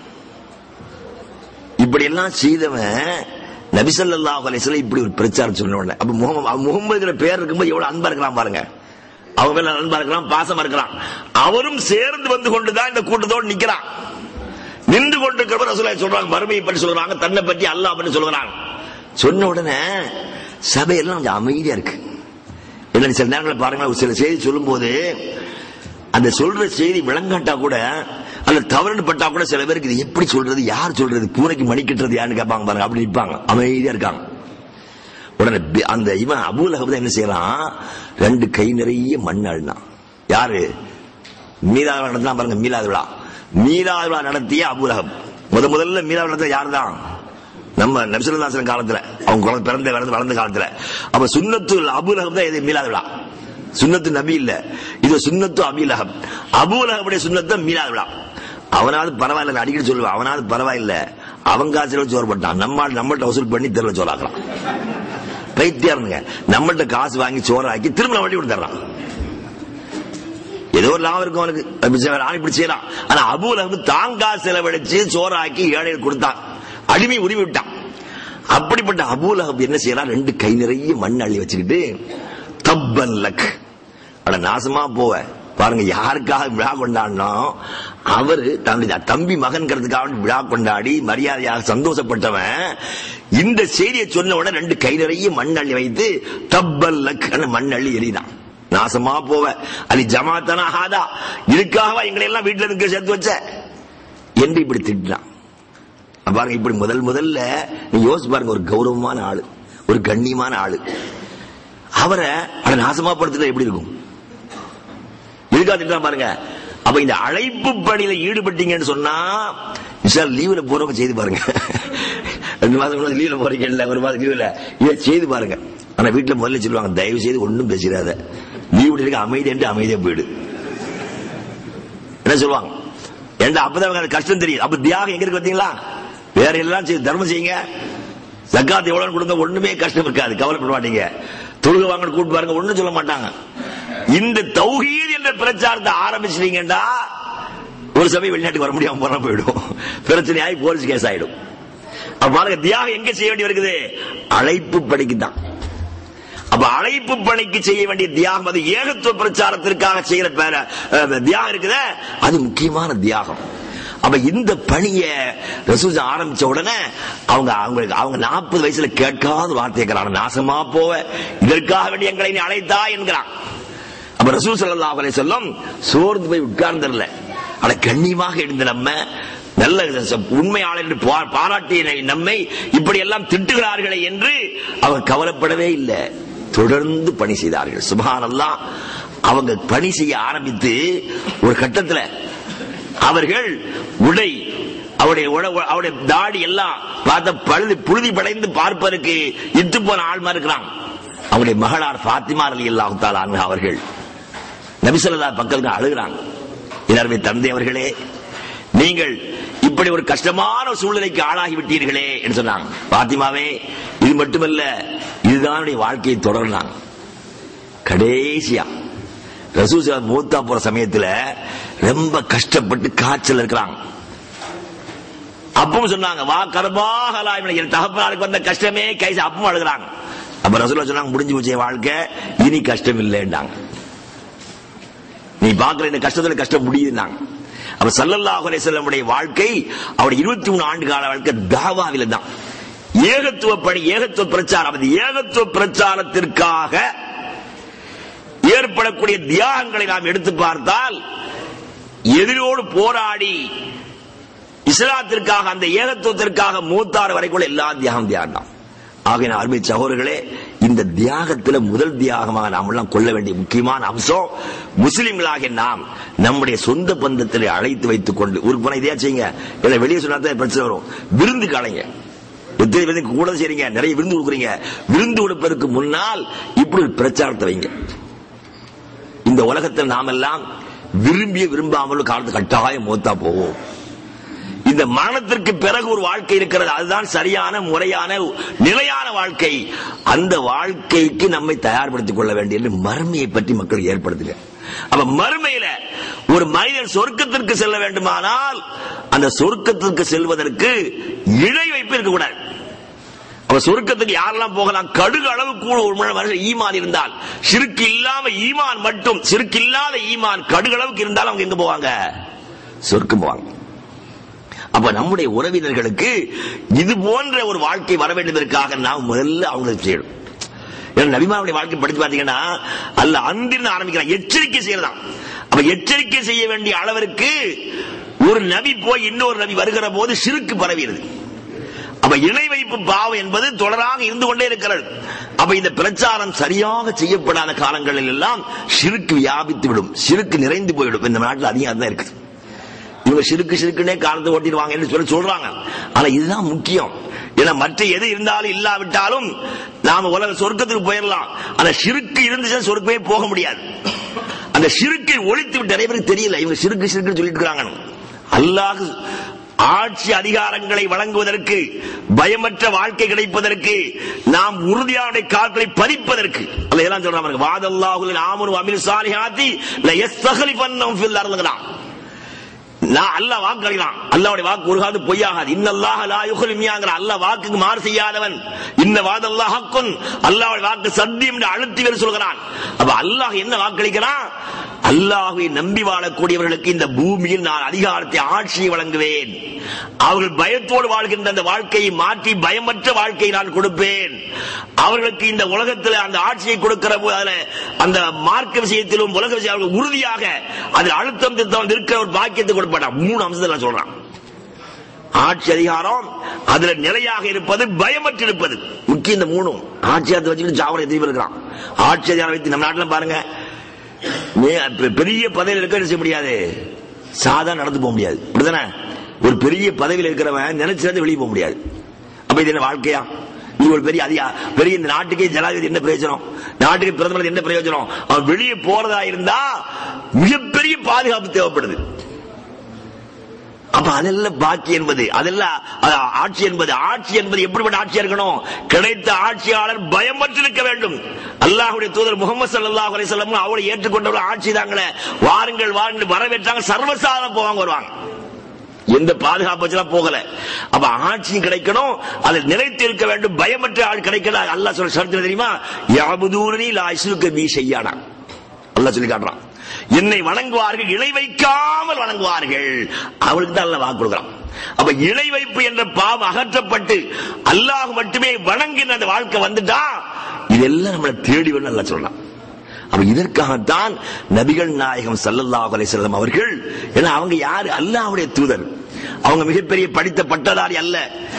இப்படி எல்லாம் செய்தவன் நபிசல்லாஹு அலைஹிஸ்ஸலாம் இப்படி ஒரு பிரச்சாரம் சொன்ன உடனே அப்ப முகமது முகமதுங்கிற பேர் இருக்கும்போது எவ்வளவு அன்பா இருக்கலாம் பாருங்க அவங்க மேல அன்பா இருக்கலாம் பாசமா இருக்கலாம் அவரும் சேர்ந்து வந்து கொண்டுதான் இந்த கூட்டத்தோடு நிக்கிறான் நின்று கொண்டிருக்கிறவர் ரசூலுல்லாஹி சொல்றாங்க மறுமையை பற்றி சொல்றாங்க தன்னை பற்றி அல்லாஹ் பற்றி சொல்றாங்க சொன்ன உடனே சபையெல்லாம் கொஞ்சம் அமைதியா இருக்கு என்ன சில நேரங்களில் பாருங்க ஒரு சில செய்தி சொல்லும்போது அந்த சொல்ற செய்தி விளங்காட்டா கூட அந்த தவறுன்னு பட்டா கூட சில பேருக்கு இது எப்படி சொல்றது யார் சொல்றது பூனைக்கு மணி கட்டுறது யாருன்னு கேட்பாங்க பாருங்க அப்படி நிற்பாங்க அமைதியா இருக்காங்க உடனே பி- அந்த இவன் அபூலகப் தான் என்ன செய்யறான் ரெண்டு கை நிறைய மண் அழுனான் யாரு மீலாத விழா நடத்தினா பாருங்க மீலாத விழா மீலாத விழா நடத்திய அபூலகம் முத முதல்ல மீலாத நடத்த யார் தான் நம்ம நபிசுல்லாசன் காலத்துல அவங்க குழந்தை பிறந்த வளர்ந்து வளர்ந்த காலத்துல அப்ப சுன்னத்து அபூலகம் தான் இது மீலாத விழா சுன்னத்து நபி இல்ல இது சுன்னத்து அபீலகம் அபூலகமுடைய சுன்னத்து மீலாத விழா அவனாவது பரவாயில்ல நான் அடிக்கடி சொல்லுவேன் அவனாவது பரவாயில்ல அவன் காசுல சோறு பட்டான் நம்ம நம்மள்ட்ட வசூல் பண்ணி தெருவில் சோறாக்கலாம் பைத்தியாருங்க நம்மள்ட்ட காசு வாங்கி சோறாக்கி திரும்ப வண்டி கொடுத்துறான் ஏதோ ஒரு லாபம் இருக்கும் அவனுக்கு அப்படி செய்யலாம், அவன் இப்படி செய்யலாம் ஆனா அபூல வந்து தான் காசு செலவழிச்சு சோறாக்கி ஏழைகள் கொடுத்தான் அடிமை உரிமை விட்டான் அப்படிப்பட்ட அபூலகப் என்ன செய்யறான் ரெண்டு கை நிறைய மண் அள்ளி வச்சுக்கிட்டு தப்பன் லக் அட நாசமா போவ பாருங்க யாருக்காக விழா கொண்டாடினோம் அவரு தன்னுடைய தம்பி மகன்கிறதுக்காக விழா கொண்டாடி மரியாதையாக சந்தோஷப்பட்டவன் இந்த செய்தியை சொன்ன உடனே ரெண்டு கை நிறைய மண் அள்ளி வைத்து தப்பல் லக் மண் அள்ளி எறிதான் நாசமா போவ அது ஜமாத்தனா ஹாதா இதுக்காகவா எங்களை எல்லாம் வீட்டுல இருக்க சேர்த்து வச்ச என்று இப்படி திட்டான் பாருங்க இப்படி முதல் முதல்ல நீங்க யோசிச்சு பாருங்க ஒரு கௌரவமான ஆளு ஒரு கண்ணியமான ஆளு அவரை அட நாசமா படுத்துட்டா எப்படி இருக்கும் எதுக்காக திட்டம் பாருங்க அப்ப இந்த அழைப்பு பணியில ஈடுபட்டீங்கன்னு சொன்னா விஷால் லீவுல போறவங்க செய்து பாருங்க ரெண்டு மாதம் லீவ்ல போறீங்க இல்ல ஒரு மாதம் லீவ்ல இதை செய்து பாருங்க ஆனா வீட்டுல முதல்ல சொல்லுவாங்க தயவு செய்து ஒண்ணும் பேசிடாத லீவ் இருக்க அமைதி என்று அமைதியா போயிடு என்ன சொல்லுவாங்க ஏண்டா அப்பதான் அவங்க அந்த கஷ்டம் தெரியும் அப்ப தியாகம் எங்க இருக்கு பாத்தீங்களா வேற எல்லாம் செய்து தர்மம் செய்யுங்க ஜக்காத் எவ்வளவு கொடுங்க ஒண்ணுமே கஷ்டம் இருக்காது கவலைப்பட மாட்டீங்க தொழுக வாங்க கூட்டு பாருங்க ஒண்ணும் சொல்ல மாட்டாங்க இந்த தௌஹீத் என்ற பிரச்சாரத்தை ஆரம்பிச்சிட்டீங்கடா ஒரு சமயம் வெளிநாட்டுக்கு வர முடியாம போற போயிடும் பிரச்சனையாகி போலீஸ் கேஸ் ஆயிடும் அப்ப பாருங்க தியாகம் எங்க செய்ய வேண்டி இருக்குது அழைப்பு பணிக்கு தான் அப்ப அழைப்பு பணிக்கு செய்ய வேண்டிய தியாகம் அது ஏகத்துவ பிரச்சாரத்திற்காக செய்யற பேர அஹ், தியாகம் இருக்குதே அது முக்கியமான தியாகம் அப்ப இந்த பணிய ரசூல் ஆரம்பிச்ச உடனே அவங்க அவங்களுக்கு அவங்க நாற்பது வயசுல கேட்காத வார்த்தை கேட்கிறாங்க நாசமா போவ இதற்காக வேண்டி எங்களை நீ அழைத்தா என்கிறான் அப்ப ரசூல் ஸல்லல்லாஹு அலைஹி வஸல்லம் சோர்ந்து போய் உட்கார்ந்தரல அட கண்ணியமாக இருந்த நம்ம நல்ல உண்மையாளர் என்று பா- பாராட்டிய நம்மை இப்படி எல்லாம் திட்டுகிறார்களே என்று அவர் கவலைப்படவே இல்லை தொடர்ந்து பணி செய்தார்கள் சுபஹானல்லாஹ் அவங்க பணி செய்ய ஆரம்பித்து ஒரு கட்டத்துல அவர்கள் உடை அவருடைய உட- அவருடைய தாடி எல்லாம் பார்த்த பழுது புழுதி படைந்து பார்ப்பதற்கு இட்டு போன ஆள் மாதிரி இருக்கிறாங்க அவருடைய மகளார் பாத்திமா அலி அல்லாஹு அவர்கள் நபிசல்லா பக்கத்துக்கு அழுகிறாங்க எல்லாருமே தந்தை அவர்களே நீங்கள் இப்படி ஒரு கஷ்டமான சூழ்நிலைக்கு ஆளாகி விட்டீர்களே என்று சொன்னாங்க பாத்திமாவே இது மட்டுமல்ல இதுதான் என்னுடைய வாழ்க்கையை தொடர்னாங்க கடைசியா ரசூசா மூத்தா போற சமயத்துல ரொம்ப கஷ்டப்பட்டு காய்ச்சல் இருக்கிறாங்க அப்பவும் சொன்னாங்க வா கர்பாகலா என் தகப்பனாருக்கு வந்த கஷ்டமே கைசு அப்பவும் அழுகிறாங்க அப்ப ரசூலா சொன்னாங்க முடிஞ்சு போச்சு என் வாழ்க்கை இனி கஷ்டம் இல்லைன்னாங்க நீ பாக்குற இந்த கஷ்டத்துல கஷ்டம் முடியுதுன்னாங்க அப்ப சல்லல்லாஹு அலைஹி வஸல்லமுடைய வாழ்க்கை அவருடைய இருபத்தி மூணு ஆண்டு கால வாழ்க்கை தாவாவில தான் ஏகத்துவ பணி ஏகத்துவ பிரச்சாரம் அது ஏகத்துவ பிரச்சாரத்திற்காக ஏற்படக்கூடிய தியாகங்களை நாம் எடுத்து பார்த்தால் எதிரோடு போராடி இஸ்லாத்திற்காக அந்த ஏகத்துவத்திற்காக மூத்தார் வரைக்குள்ள எல்லா தியாகம் தியாகம் தான் ஆகிய அருமை சகோதரர்களே இந்த தியாகத்துல முதல் தியாகமாக நாம் எல்லாம் கொள்ள வேண்டிய முக்கியமான அம்சம் முஸ்லிம்களாகிய நாம் நம்முடைய சொந்த பந்தத்தில் அழைத்து வைத்துக் கொண்டு ஊருக்கு போனா இதே செய்யுங்க இல்ல வெளியே சொன்னா தான் பிரச்சனை வரும் விருந்து காலைங்க எத்தனை பேருக்கு கூட செய்றீங்க நிறைய விருந்து கொடுக்குறீங்க விருந்து கொடுப்பதற்கு முன்னால் இப்படி ஒரு பிரச்சாரத்தை வைங்க இந்த உலகத்தில் நாமெல்லாம் விரும்பிய விரும்பாமல் காலத்து கட்டாயம் மூத்தா போவோம் இந்த மரணத்திற்கு பிறகு ஒரு வாழ்க்கை இருக்கிறது அதுதான் சரியான முறையான நிலையான வாழ்க்கை அந்த வாழ்க்கைக்கு நம்மை தயார்படுத்திக் கொள்ள வேண்டிய என்று மறுமையை பற்றி மக்கள் ஏற்படுத்துங்க அப்ப மறுமையில ஒரு மனிதன் சொர்க்கத்திற்கு செல்ல வேண்டுமானால் அந்த சொர்க்கத்திற்கு செல்வதற்கு இணை வைப்பு இருக்கக்கூடாது அப்ப சொர்க்கத்துக்கு யாரெல்லாம் போகலாம் கடுகு அளவு கூட ஒரு மனுஷன் ஈமான் இருந்தால் சிறுக்கு இல்லாம ஈமான் மட்டும் சிறுக்கு இல்லாத ஈமான் கடுகு அளவுக்கு இருந்தால் அவங்க எங்க போவாங்க சொர்க்கம் போவாங்க அப்ப நம்முடைய உறவினர்களுக்கு இது போன்ற ஒரு வாழ்க்கை வர வேண்டியதற்காக நாம் முதல்ல அவங்களுக்கு செய்யணும் ஏன்னா நபிமாவுடைய வாழ்க்கை படித்து பார்த்தீங்கன்னா அல்ல அந்திருந்து ஆரம்பிக்கிறான் எச்சரிக்கை செய்யறதான் அப்ப எச்சரிக்கை செய்ய வேண்டிய அளவிற்கு ஒரு நபி போய் இன்னொரு நபி வருகிற போது சிறுக்கு பரவியது அப்ப இணை வைப்பு பாவம் என்பது தொடராக இருந்து கொண்டே இருக்கிறது அப்ப இந்த பிரச்சாரம் சரியாக செய்யப்படாத காலங்களில் எல்லாம் சிறுக்கு வியாபித்து விடும் சிறுக்கு நிறைந்து போய்விடும் இந்த நாட்டில் அதிகம் தான் இருக்குது இவங்க சிறுக்கு சிறுக்குனே காலத்தை ஓட்டிடுவாங்கன்னு சொல்லி சொல்றாங்க ஆனா இதுதான் முக்கியம் ஏன்னா மற்ற எது இருந்தாலும் இல்லாவிட்டாலும் நாம உலக சொர்க்கத்துக்கு போயிடலாம் ஆனா சிறுக்கு இருந்துச்சுன்னா சொர்க்கமே போக முடியாது அந்த சிறுக்கை ஒழித்து விட்டு நிறைய பேருக்கு தெரியல இவங்க சிறுக்கு சிறுக்குன்னு சொல்லிட்டு இருக்காங்க அல்லாஹ் ஆட்சி அதிகாரங்களை வழங்குவதற்கு பயமற்ற வாழ்க்கை கிடைப்பதற்கு நாம் உறுதியான கால்களை பதிப்பதற்கு அல்ல எல்லாம் சொல்றாங்க வாதல்லாஹுல் ஆமனு அமில் சாலிஹாத்தி ல யஸ்தக்லிஃபன்னஹும் ஃபில் அர்தினாம் நான் அல்ல வாக்கு அளிக்கிறான் அல்லாவுடைய வாக்கு ஒரு காலத்து பொய்யாகாது இன்னல்லாஹ லா யுஹ்லிமியாங்கிற அல்லாஹ் வாக்குக்கு மாறு செய்யாதவன் இந்த வாதல்லாஹ் ஹக்குன் அல்லாஹ்வுடைய வாக்கு சத்தியம் என்று அழுத்தி வேறு சொல்கிறான் அப்ப அல்லாஹ் என்ன வாக்களிக்கிறான் அல்லாஹ்வை நம்பி வாழக்கூடியவர்களுக்கு இந்த பூமியில் நான் அதிகாரத்தை ஆட்சியை வழங்குவேன் அவர்கள் பயத்தோடு வாழ்கின்ற அந்த வாழ்க்கையை மாற்றி பயமற்ற வாழ்க்கையை நான் கொடுப்பேன் அவர்களுக்கு இந்த உலகத்தில் அந்த ஆட்சியை கொடுக்கிற போது அதுல அந்த மார்க்க விஷயத்திலும் உலக விஷயம் அவர்கள் உறுதியாக அதில் அழுத்தம் திருத்தம் இருக்கிற ஒரு பாக்கியத்தை கொடுப்பான் மூணு அம்சத்தை நான் சொல்றேன் ஆட்சி அதிகாரம் அதுல நிலையாக இருப்பது பயமற்று இருப்பது முக்கியம் இந்த மூணும் ஆட்சியாரத்தை வச்சுக்கிட்டு ஜாவரை எதிர்ப்பு இருக்கிறான் ஆட்சி அதிகாரம் வைத்து நம்ம நாட்டில் பாருங்க மே- பெ- பெரிய பதவியில் இருக்க என்ன செய்ய முடியாது சாதா நடந்து போக முடியாது அப்படிதானே ஒரு பெரிய பதவியில் இருக்கிறவன் நினைச்சிருந்து வெளியே போக முடியாது அப்ப இது என்ன வாழ்க்கையா நீ ஒரு பெரிய அதிகா பெரிய இந்த நாட்டுக்கே ஜனாதிபதி என்ன பிரயோஜனம் நாட்டுக்கு பிரதமர் என்ன பிரயோஜனம் அவன் வெளியே போறதா இருந்தா மிகப்பெரிய பாதுகாப்பு தேவைப்படுது அப்ப அதெல்லாம் பாக்கி என்பது அதெல்லாம் அது ஆட்சி என்பது ஆட்சி என்பது எப்படிப்பட்ட ஆட்சியா இருக்கணும் கிடைத்த ஆட்சியாளர் பயமற்றிருக்க வேண்டும் அல்லாஹ்வுடைய தூதர் முகமது ஸல்லல்லாஹு அலைஹி வஸல்லம் அவரை ஏற்றுக்கொண்டவர் ஆட்சி தாங்களே வாருங்கள் வாருங்கள் வரவேற்றாங்க சர்வசாதாரண போவாங்க வருவாங்க எந்த பாதுகாப்பு வச்சுலாம் போகல அப்ப ஆட்சியும் கிடைக்கணும் அதில் நிலைத்து இருக்க வேண்டும் பயமற்ற ஆள் கிடைக்கல அல்லாஹ் சொல்ற ஷரத்து தெரியுமா யாபுதூனி லா இஸ்லுக்க பி செய்யானா அல்லாஹ் சொல்லி காட்டுறான் என்னை வணங்குவார்கள் இணை வைக்காமல் வணங்குவார்கள் அவளுக்கு தான் அல்லாஹ் வாக்கு கொடுக்குறான் அப்ப இணை வைப்பு என்ற பாவம் அகற்றப்பட்டு அல்லாஹ் மட்டுமே வணங்கின அந்த வாழ்க்கை வந்துட்டா இதெல்லாம் நம்மளை தேடி வந்து நல்லா சொல்லலாம் அப்ப இதற்காகத்தான் நபிகள் நாயகம் ஸல்லல்லாஹு அலைஹி வஸல்லம் அவர்கள் ஏன்னா அவங்க யாரு அல்லாஹ்வுடைய தூதர் அவங்க மிகப்பெரிய படித்த பட்டதாரி அல்ல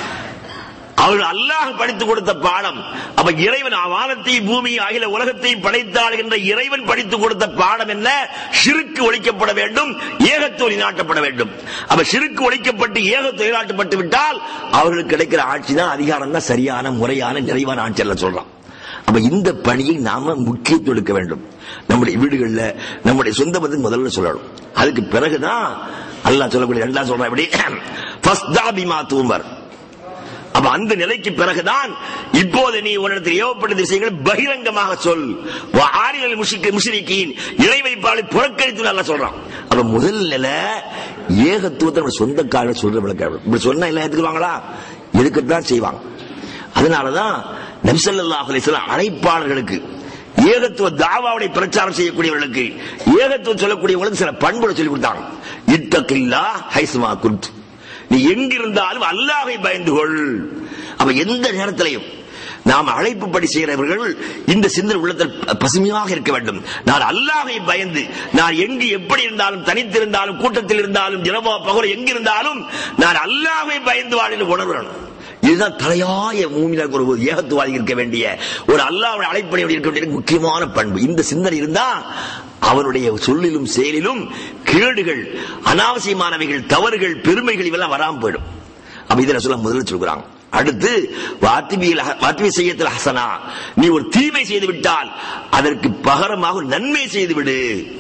அவர்கள் அல்லாஹ் படித்து கொடுத்த பாடம் அப்ப இறைவன் வானத்தையும் பூமியும் அகில உலகத்தையும் படைத்தாள் என்ற இறைவன் படித்து கொடுத்த பாடம் என்ன சிறுக்கு ஒழிக்கப்பட வேண்டும் ஏகத்தொழி நாட்டப்பட வேண்டும் அப்ப சிறுக்கு ஒழிக்கப்பட்டு ஏகத்தொழி நாட்டப்பட்டு விட்டால் அவர்களுக்கு கிடைக்கிற ஆட்சி தான் அதிகாரம் தான் சரியான முறையான நிறைவான ஆட்சி எல்லாம் சொல்றான் அப்ப இந்த பணியை நாம முக்கியத்துவம் எடுக்க வேண்டும் நம்முடைய வீடுகள்ல நம்முடைய சொந்த பந்தம் முதல்ல சொல்லணும் அதுக்கு பிறகுதான் அல்லாஹ் சொல்லக்கூடிய ரெண்டாம் சொல்றேன் எப்படி ஃபஸ்தா பிமா தூமர் அப்ப அந்த நிலைக்கு பிறகுதான் இப்போது நீ உன்னிடத்தில் ஏவப்பட்ட விஷயங்களை பகிரங்கமாக சொல் ஆறியல் முஷிக்கு முஷிரிக்கின் இணை வைப்பாளை புறக்கணித்து நல்லா சொல்றான் அப்ப முதல் நிலை ஏகத்துவத்தை நம்ம சொந்தக்காரர் சொல்ற விளக்க இப்படி சொன்னா எல்லாம் எடுத்துக்குவாங்களா எடுக்கத்தான் செய்வாங்க அதனாலதான் நபிசல்லாஹ் அலிஸ்லாம் அழைப்பாளர்களுக்கு ஏகத்துவ தாவாவுடைய பிரச்சாரம் செய்யக்கூடியவர்களுக்கு ஏகத்துவம் சொல்லக்கூடியவங்களுக்கு சில பண்புகளை சொல்லி கொடுத்தாங்க இத்தக்கில்லா ஹைசுமா குந்த் நீ எங்கிருந்தாலும் அல்லாஹை பயந்து கொள் அப்ப எந்த நேரத்திலையும் நாம் அழைப்பு படி செய்கிறவர்கள் இந்த சிந்தனை உள்ளத்தில் பசுமையாக இருக்க வேண்டும் நான் அல்லாஹை பயந்து நான் எங்கு எப்படி இருந்தாலும் தனித்திருந்தாலும் கூட்டத்தில் இருந்தாலும் இரவோ பகல எங்கிருந்தாலும் நான் அல்லாஹை பயந்து வாழ்ந்து உணர்வேன் இதுதான் தலையாய மூமினாக ஒரு ஏகத்துவாதி இருக்க வேண்டிய ஒரு அல்லாவுடைய அழைப்படி இருக்க வேண்டிய முக்கியமான பண்பு இந்த சிந்தனை இருந்தா அவருடைய சொல்லிலும் செயலிலும் கேடுகள் அனாவசியமானவைகள் தவறுகள் பெருமைகள் இவெல்லாம் வராம போயிடும் அப்ப இதை சொல்ல முதல்ல சொல்கிறாங்க அடுத்து வாத்திவி செய்யத்தில் ஹசனா நீ ஒரு தீமை செய்து விட்டால் அதற்கு பகரமாக ஒரு நன்மை செய்து விடு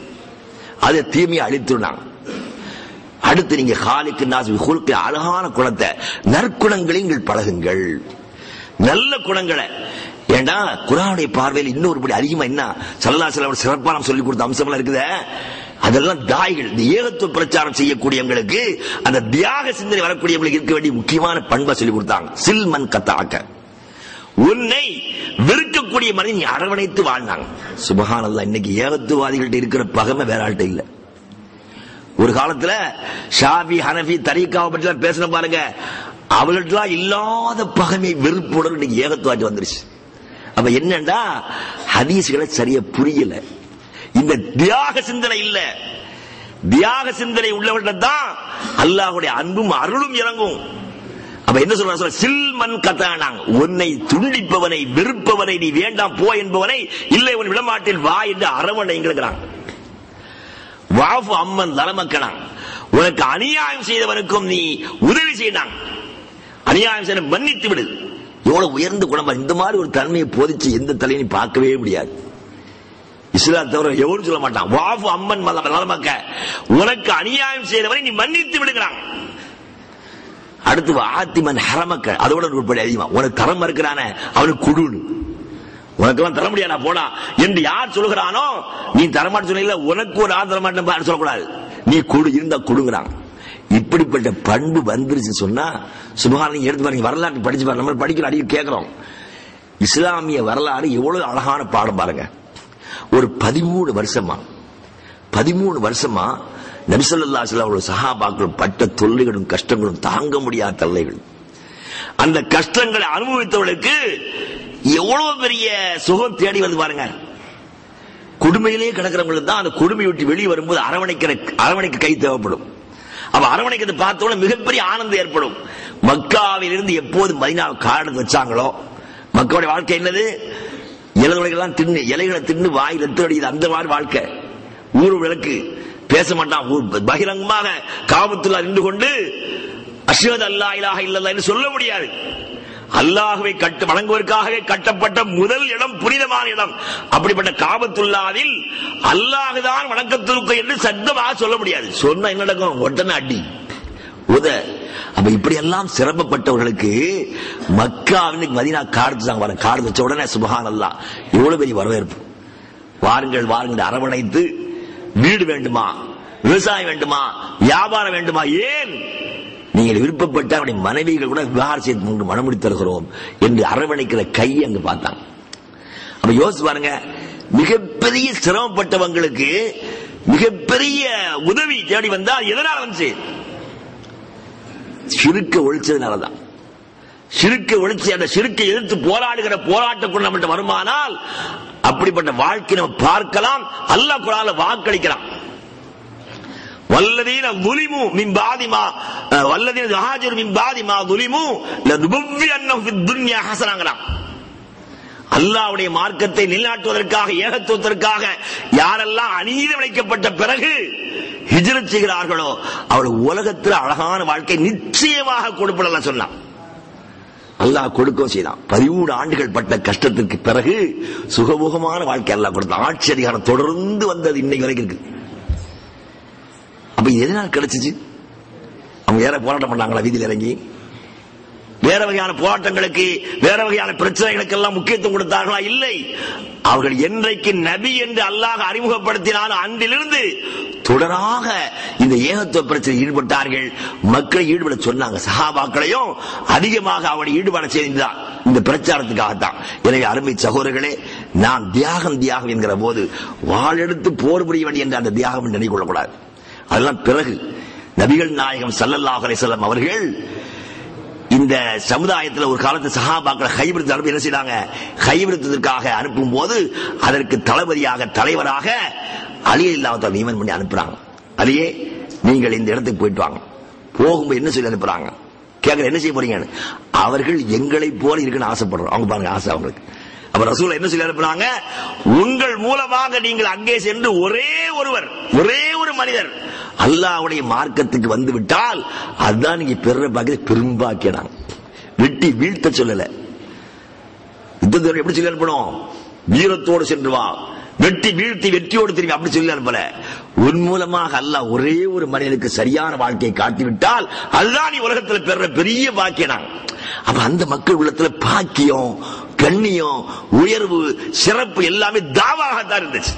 அது தீமையை அழித்துனாங்க அடுத்து நீங்க ஹாலிக்கு நாசி ஹுல்கு அழகான குணத்தை நற்குணங்களை நீங்கள் பழகுங்கள் நல்ல குணங்களை ஏண்டா குரானுடைய பார்வையில் இன்னொரு படி அதிகமா என்ன சல்லா சில சிறப்பா நம்ம சொல்லி கொடுத்த அம்சம்லாம் இருக்குதே அதெல்லாம் தாய்கள் இந்த ஏகத்துவ பிரச்சாரம் செய்யக்கூடியவங்களுக்கு அந்த தியாக சிந்தனை வரக்கூடியவங்களுக்கு இருக்க வேண்டிய முக்கியமான பண்பை சொல்லி கொடுத்தாங்க சில்மன் கத்தாக்க உன்னை வெறுக்கக்கூடிய மனிதன் நீ அரவணைத்து வாழ்ந்தாங்க சுபகானல்லா இன்னைக்கு ஏகத்துவாதிகள்ட்ட இருக்கிற பகமை வேற ஆள்கிட்ட இல்லை ஒரு காலத்துல ஷாபி ஹனபி தரீக்காவை பற்றி பேசின பாருங்க அவர்கள்ட்ட இல்லாத பகமை வெறுப்புடன் இன்னைக்கு ஏகத்துவாட்டி வந்துருச்சு அப்ப என்னண்டா ஹதீஸ்களை சரியா புரியல இந்த தியாக சிந்தனை இல்ல தியாக சிந்தனை உள்ளவர்களிடம் தான் அல்லாஹுடைய அன்பும் அருளும் இறங்கும் அப்ப என்ன சொல்ற சொல்ல சில்மன் கத்தானாங்க உன்னை துண்டிப்பவனை வெறுப்பவனை நீ வேண்டாம் போ என்பவனை இல்லை உன் விடமாட்டில் வா என்று அரவணைங்கிறாங்க வாஃபு அம்மன் தலமக்கணான் உனக்கு அநியாயம் செய்தவனுக்கும் நீ உதவி செய்யணும் அநியாயம் செய்ய மன்னித்து விடு எவ்வளவு உயர்ந்த குணம் இந்த மாதிரி ஒரு தன்மையை போதிச்சு எந்த தலையும் பார்க்கவே முடியாது இஸ்லாம் தவிர எவரும் சொல்ல மாட்டான் வாஃபு அம்மன் நலமக்க உனக்கு அநியாயம் செய்தவனை நீ மன்னித்து விடுகிறான் அடுத்து ஆத்திமன் ஹரமக்க அதோட ஒரு படி அதிகமா உனக்கு தரம் மறுக்கிறானே அவனுக்கு குடுன்னு உனக்கெல்லாம் தர முடியாதா போடா என்று யார் சொல்கிறானோ நீ தரமாட்டு சொன்னீங்க உனக்கு ஒரு ஆள் தரமாட்டேன் சொல்லக்கூடாது நீ கொடு இருந்தா கொடுங்கிறாங்க இப்படிப்பட்ட பண்பு வந்துருச்சு சொன்னா சுபகாரம் நீங்க எடுத்து பாருங்க வரலாற்று படிச்சு பாருங்க நம்ம படிக்கிற அடிக்க கேட்கிறோம் இஸ்லாமிய வரலாறு எவ்வளவு அழகான பாடம் பாருங்க ஒரு பதிமூணு வருஷமா பதிமூணு வருஷமா நபிசல்லா அவரோட சகாபாக்கள் பட்ட தொல்லைகளும் கஷ்டங்களும் தாங்க முடியாத தொல்லைகள் அந்த கஷ்டங்களை அனுபவித்தவர்களுக்கு எவ்வளவு பெரிய சுகம் தேடி வருது பாருங்க கொடுமையிலேயே கிடக்கிறவங்களுக்கு தான் அந்த கொடுமை விட்டு வெளியே வரும்போது அரவணைக்கிற அரவணைக்கு கை தேவைப்படும் அப்ப அரவணைக்கிறது பார்த்தோட மிகப்பெரிய ஆனந்தம் ஏற்படும் மக்காவில் இருந்து எப்போது மதினா காரணம் வச்சாங்களோ மக்களுடைய வாழ்க்கை என்னது இலைகளைலாம் தின்னு இலைகளை தின்னு வாயில் எத்து அடிக்குது அந்த மாதிரி வாழ்க்கை ஊர் விளக்கு பேச மாட்டான் பகிரங்கமாக காபத்துல நின்று கொண்டு அஷ்வத் அல்லா இலாக இல்லல்லா என்று சொல்ல முடியாது அல்லாஹுவை கட்டு வணங்குவதற்காகவே கட்டப்பட்ட முதல் இடம் புனிதமான இடம் அப்படிப்பட்ட காபத்துல்லாவில் அல்லாஹுதான் வணக்கத்திற்கு என்று சத்தமாக சொல்ல முடியாது சொன்னா என்ன நடக்கும் உடனே அடி உத அப்ப இப்படி எல்லாம் சிரமப்பட்டவர்களுக்கு மக்காவின் மதினா காடு தான் வர காடு வச்ச உடனே சுபஹான் அல்லா எவ்வளவு பெரிய வரவேற்பு வாருங்கள் வாருங்கள் அரவணைத்து வீடு வேண்டுமா விவசாயம் வேண்டுமா வியாபாரம் வேண்டுமா ஏன் நீங்கள் விருப்பப்பட்ட அவருடைய மனைவிகள் கூட விவகாரம் செய்து கொண்டு மனமுடி தருகிறோம் என்று அரவணைக்கிற கை அங்கு பார்த்தாங்க அப்ப யோசிச்சு பாருங்க மிகப்பெரிய சிரமப்பட்டவங்களுக்கு மிகப்பெரிய உதவி தேடி வந்தா எதனால வந்துச்சு சிறுக்க ஒழிச்சதுனாலதான் சிறுக்க ஒழிச்சு அந்த சிறுக்கை எதிர்த்து போராடுகிற போராட்டக்குள் நம்மகிட்ட வருமானால் அப்படிப்பட்ட வாழ்க்கை நம்ம பார்க்கலாம் அல்லாஹ் குரால வாக்களிக்கிறான் வல்லதீன துலிமு மின் பாதிமா வல்லதீன ஜஹாஜர் மின் பாதிமா துலிமு லதுபவ்வி அன்னம் ஃபித் துன்யா ஹஸனாங்கறான் அல்லாஹ்வுடைய மார்க்கத்தை நிலைநாட்டுவதற்காக ஏகத்துவத்திற்காக யாரெல்லாம் அநீதி விளைக்கப்பட்ட பிறகு ஹிஜ்ரத் செய்கிறார்களோ அவர் உலகத்தில் அழகான வாழ்க்கை நிச்சயமாக கொடுப்பதெல்லாம் சொன்னான் அல்லாஹ் கொடுக்கவும் செய்தான் பதிமூணு ஆண்டுகள் பட்ட கஷ்டத்திற்கு பிறகு சுகமுகமான வாழ்க்கை அல்லாஹ் கொடுத்தான் ஆட்சி அதிகாரம் தொடர்ந்து வந்தது இன்னைக்கு வரைக்கும் இருக்கு அப்ப இது எதனால் கிடைச்சிச்சு அவங்க வேற போராட்டம் பண்ணாங்களா வீதியில் இறங்கி வேற வகையான போராட்டங்களுக்கு வேற வகையான பிரச்சனைகளுக்கு எல்லாம் முக்கியத்துவம் கொடுத்தார்களா இல்லை அவர்கள் என்றைக்கு நபி என்று அல்லாஹ் அறிமுகப்படுத்தினாலும் அன்றிலிருந்து தொடராக இந்த ஏகத்துவ பிரச்சனை ஈடுபட்டார்கள் மக்களை ஈடுபட சொன்னாங்க சஹாபாக்களையும் அதிகமாக அவனை ஈடுபட செய்தார் இந்த பிரச்சாரத்துக்காகத்தான் எனவே அருமை சகோதரர்களே நாம் தியாகம் தியாகம் என்கிற போது வாழெடுத்து போர் புரிய வேண்டிய என்ற அந்த தியாகம் என்று நினைக்கொள்ளக்கூடாது அதெல்லாம் பிறகு நபிகள் நாயகம் சல்லல்லாஹு அலைஹி வஸல்லம் அவர்கள் இந்த சமுதாயத்தில் ஒரு காலத்து சஹாபாக்கள் ஹைபிரத் அனுப்பி என்ன செய்றாங்க ஹைபிரத்திற்காக அனுப்பும் போது அதற்கு தளபதியாக தலைவராக அலி இல்லாத நியமனம் பண்ணி அனுப்புறாங்க அலியே நீங்கள் இந்த இடத்துக்கு போயிட்டு வாங்க போகும்போது என்ன சொல்லி அனுப்புறாங்க கேட்கற என்ன செய்ய போறீங்கன்னு அவர்கள் எங்களை போல இருக்குன்னு ஆசைப்படுறோம் அவங்க பாருங்க ஆசை அவங்களுக்கு அப்ப ரசூல் என்ன சொல்லி அனுப்புனாங்க உங்கள் மூலமாக நீங்கள் அங்கே சென்று ஒரே ஒருவர் ஒரே ஒரு மனிதர் அல்லாஹ்வுடைய மார்க்கத்துக்கு வந்து விட்டால் அதுதான் நீங்க பெற பாக்கிய பெரும்பாக்கினாங்க வெட்டி வீழ்த்த சொல்லல யுத்தத்தில் எப்படி சொல்லி அனுப்பணும் வீரத்தோடு சென்று வா வெட்டி வீழ்த்தி வெற்றியோடு திரும்பி அப்படி சொல்லி அனுப்பல உன் மூலமாக அல்லாஹ் ஒரே ஒரு மனிதனுக்கு சரியான வாழ்க்கையை காட்டிவிட்டால் அதுதான் நீ உலகத்தில் பெற பெரிய பாக்கியனாங்க அப்ப அந்த மக்கள் உள்ளத்துல பாக்கியம் கண்ணியம் உயர்வு சிறப்பு எல்லாமே தாவாகத்தான் இருந்துச்சு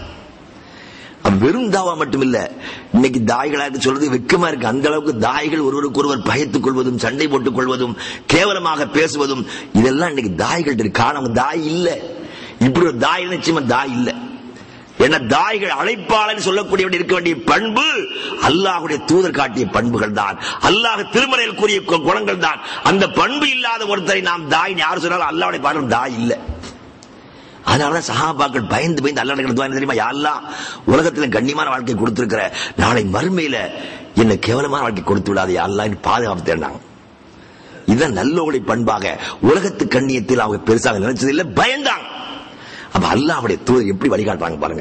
அப்ப வெறும் தாவா மட்டும் இல்ல இன்னைக்கு தாய்களாக சொல்றது வெக்கமா இருக்கு அந்த அளவுக்கு தாய்கள் ஒருவருக்கு ஒருவர் பயத்துக் கொள்வதும் சண்டை போட்டுக் கொள்வதும் கேவலமாக பேசுவதும் இதெல்லாம் இன்னைக்கு தாய்கள் இருக்கு காரணம் தாய் இல்ல இப்படி ஒரு தாய் நிச்சயமா தாய் இல்ல ஏன்னா தாய்கள் அழைப்பாளன் சொல்லக்கூடியவன் இருக்க வேண்டிய பண்பு அல்லாஹுடைய தூதர் காட்டிய பண்புகள் தான் அல்லாஹ் திருமறையில் கூறிய கு- குணங்கள் தான் அந்த பண்பு இல்லாத ஒருத்தரை நாம் தாய் யார் சொன்னாலும் அல்லாஹ்வுடைய பாடம் தாய் இல்லை அதனாலதான் சஹாபாக்கள் பயந்து பயந்து அல்லா நடக்கிறது தெரியுமா யாரெல்லாம் உலகத்துல கண்ணியமான வாழ்க்கை கொடுத்திருக்கிற நாளை மறுமையில என்ன கேவலமான வாழ்க்கை கொடுத்து விடாது யாரெல்லாம் பாதுகாப்பு தேடினாங்க இதுதான் நல்லோடைய பண்பாக உலகத்து கண்ணியத்தில் அவங்க பெருசாக நினைச்சது இல்லை பயந்தாங்க அப்ப அல்லாஹ்வுடைய தூதர் எப்படி வழிகாட்டுறாங்க பாருங்க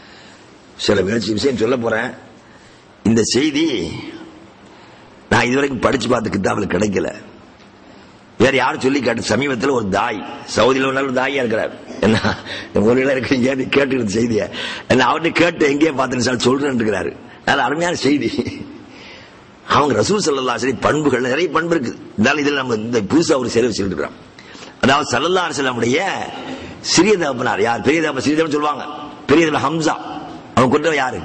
சில முயற்சி விஷயம் சொல்ல போறேன் இந்த செய்தி நான் இதுவரைக்கும் படிச்சு பார்த்த கிதாபில் கிடைக்கல வேற யாரும் சொல்லி கேட்டு சமீபத்தில் ஒரு தாய் சவுதியில் ஒரு நல்ல தாயா இருக்கிறார் என்ன ஊரில் இருக்கிறீங்க கேட்டுக்கிறது செய்திய என்ன அவர்கிட்ட கேட்டு எங்கேயே பார்த்துன்னு சார் சொல்றேன் இருக்கிறாரு நல்ல அருமையான செய்தி அவங்க ரசூல் சல்லா சரி பண்புகள் நிறைய பண்பு இருக்கு இருந்தாலும் இதில் நம்ம இந்த புதுசா ஒரு செலவு சொல்லிருக்கிறோம் அதாவது சல்லல்லா செல்லமுடைய சிறிய தகப்பனார் யார் பெரிய தகப்பன் சிறிய தகப்பன் சொல்லுவாங்க பெரிய தகப்பன் ஹம்சா அவங்க கொண்டவர் யாரு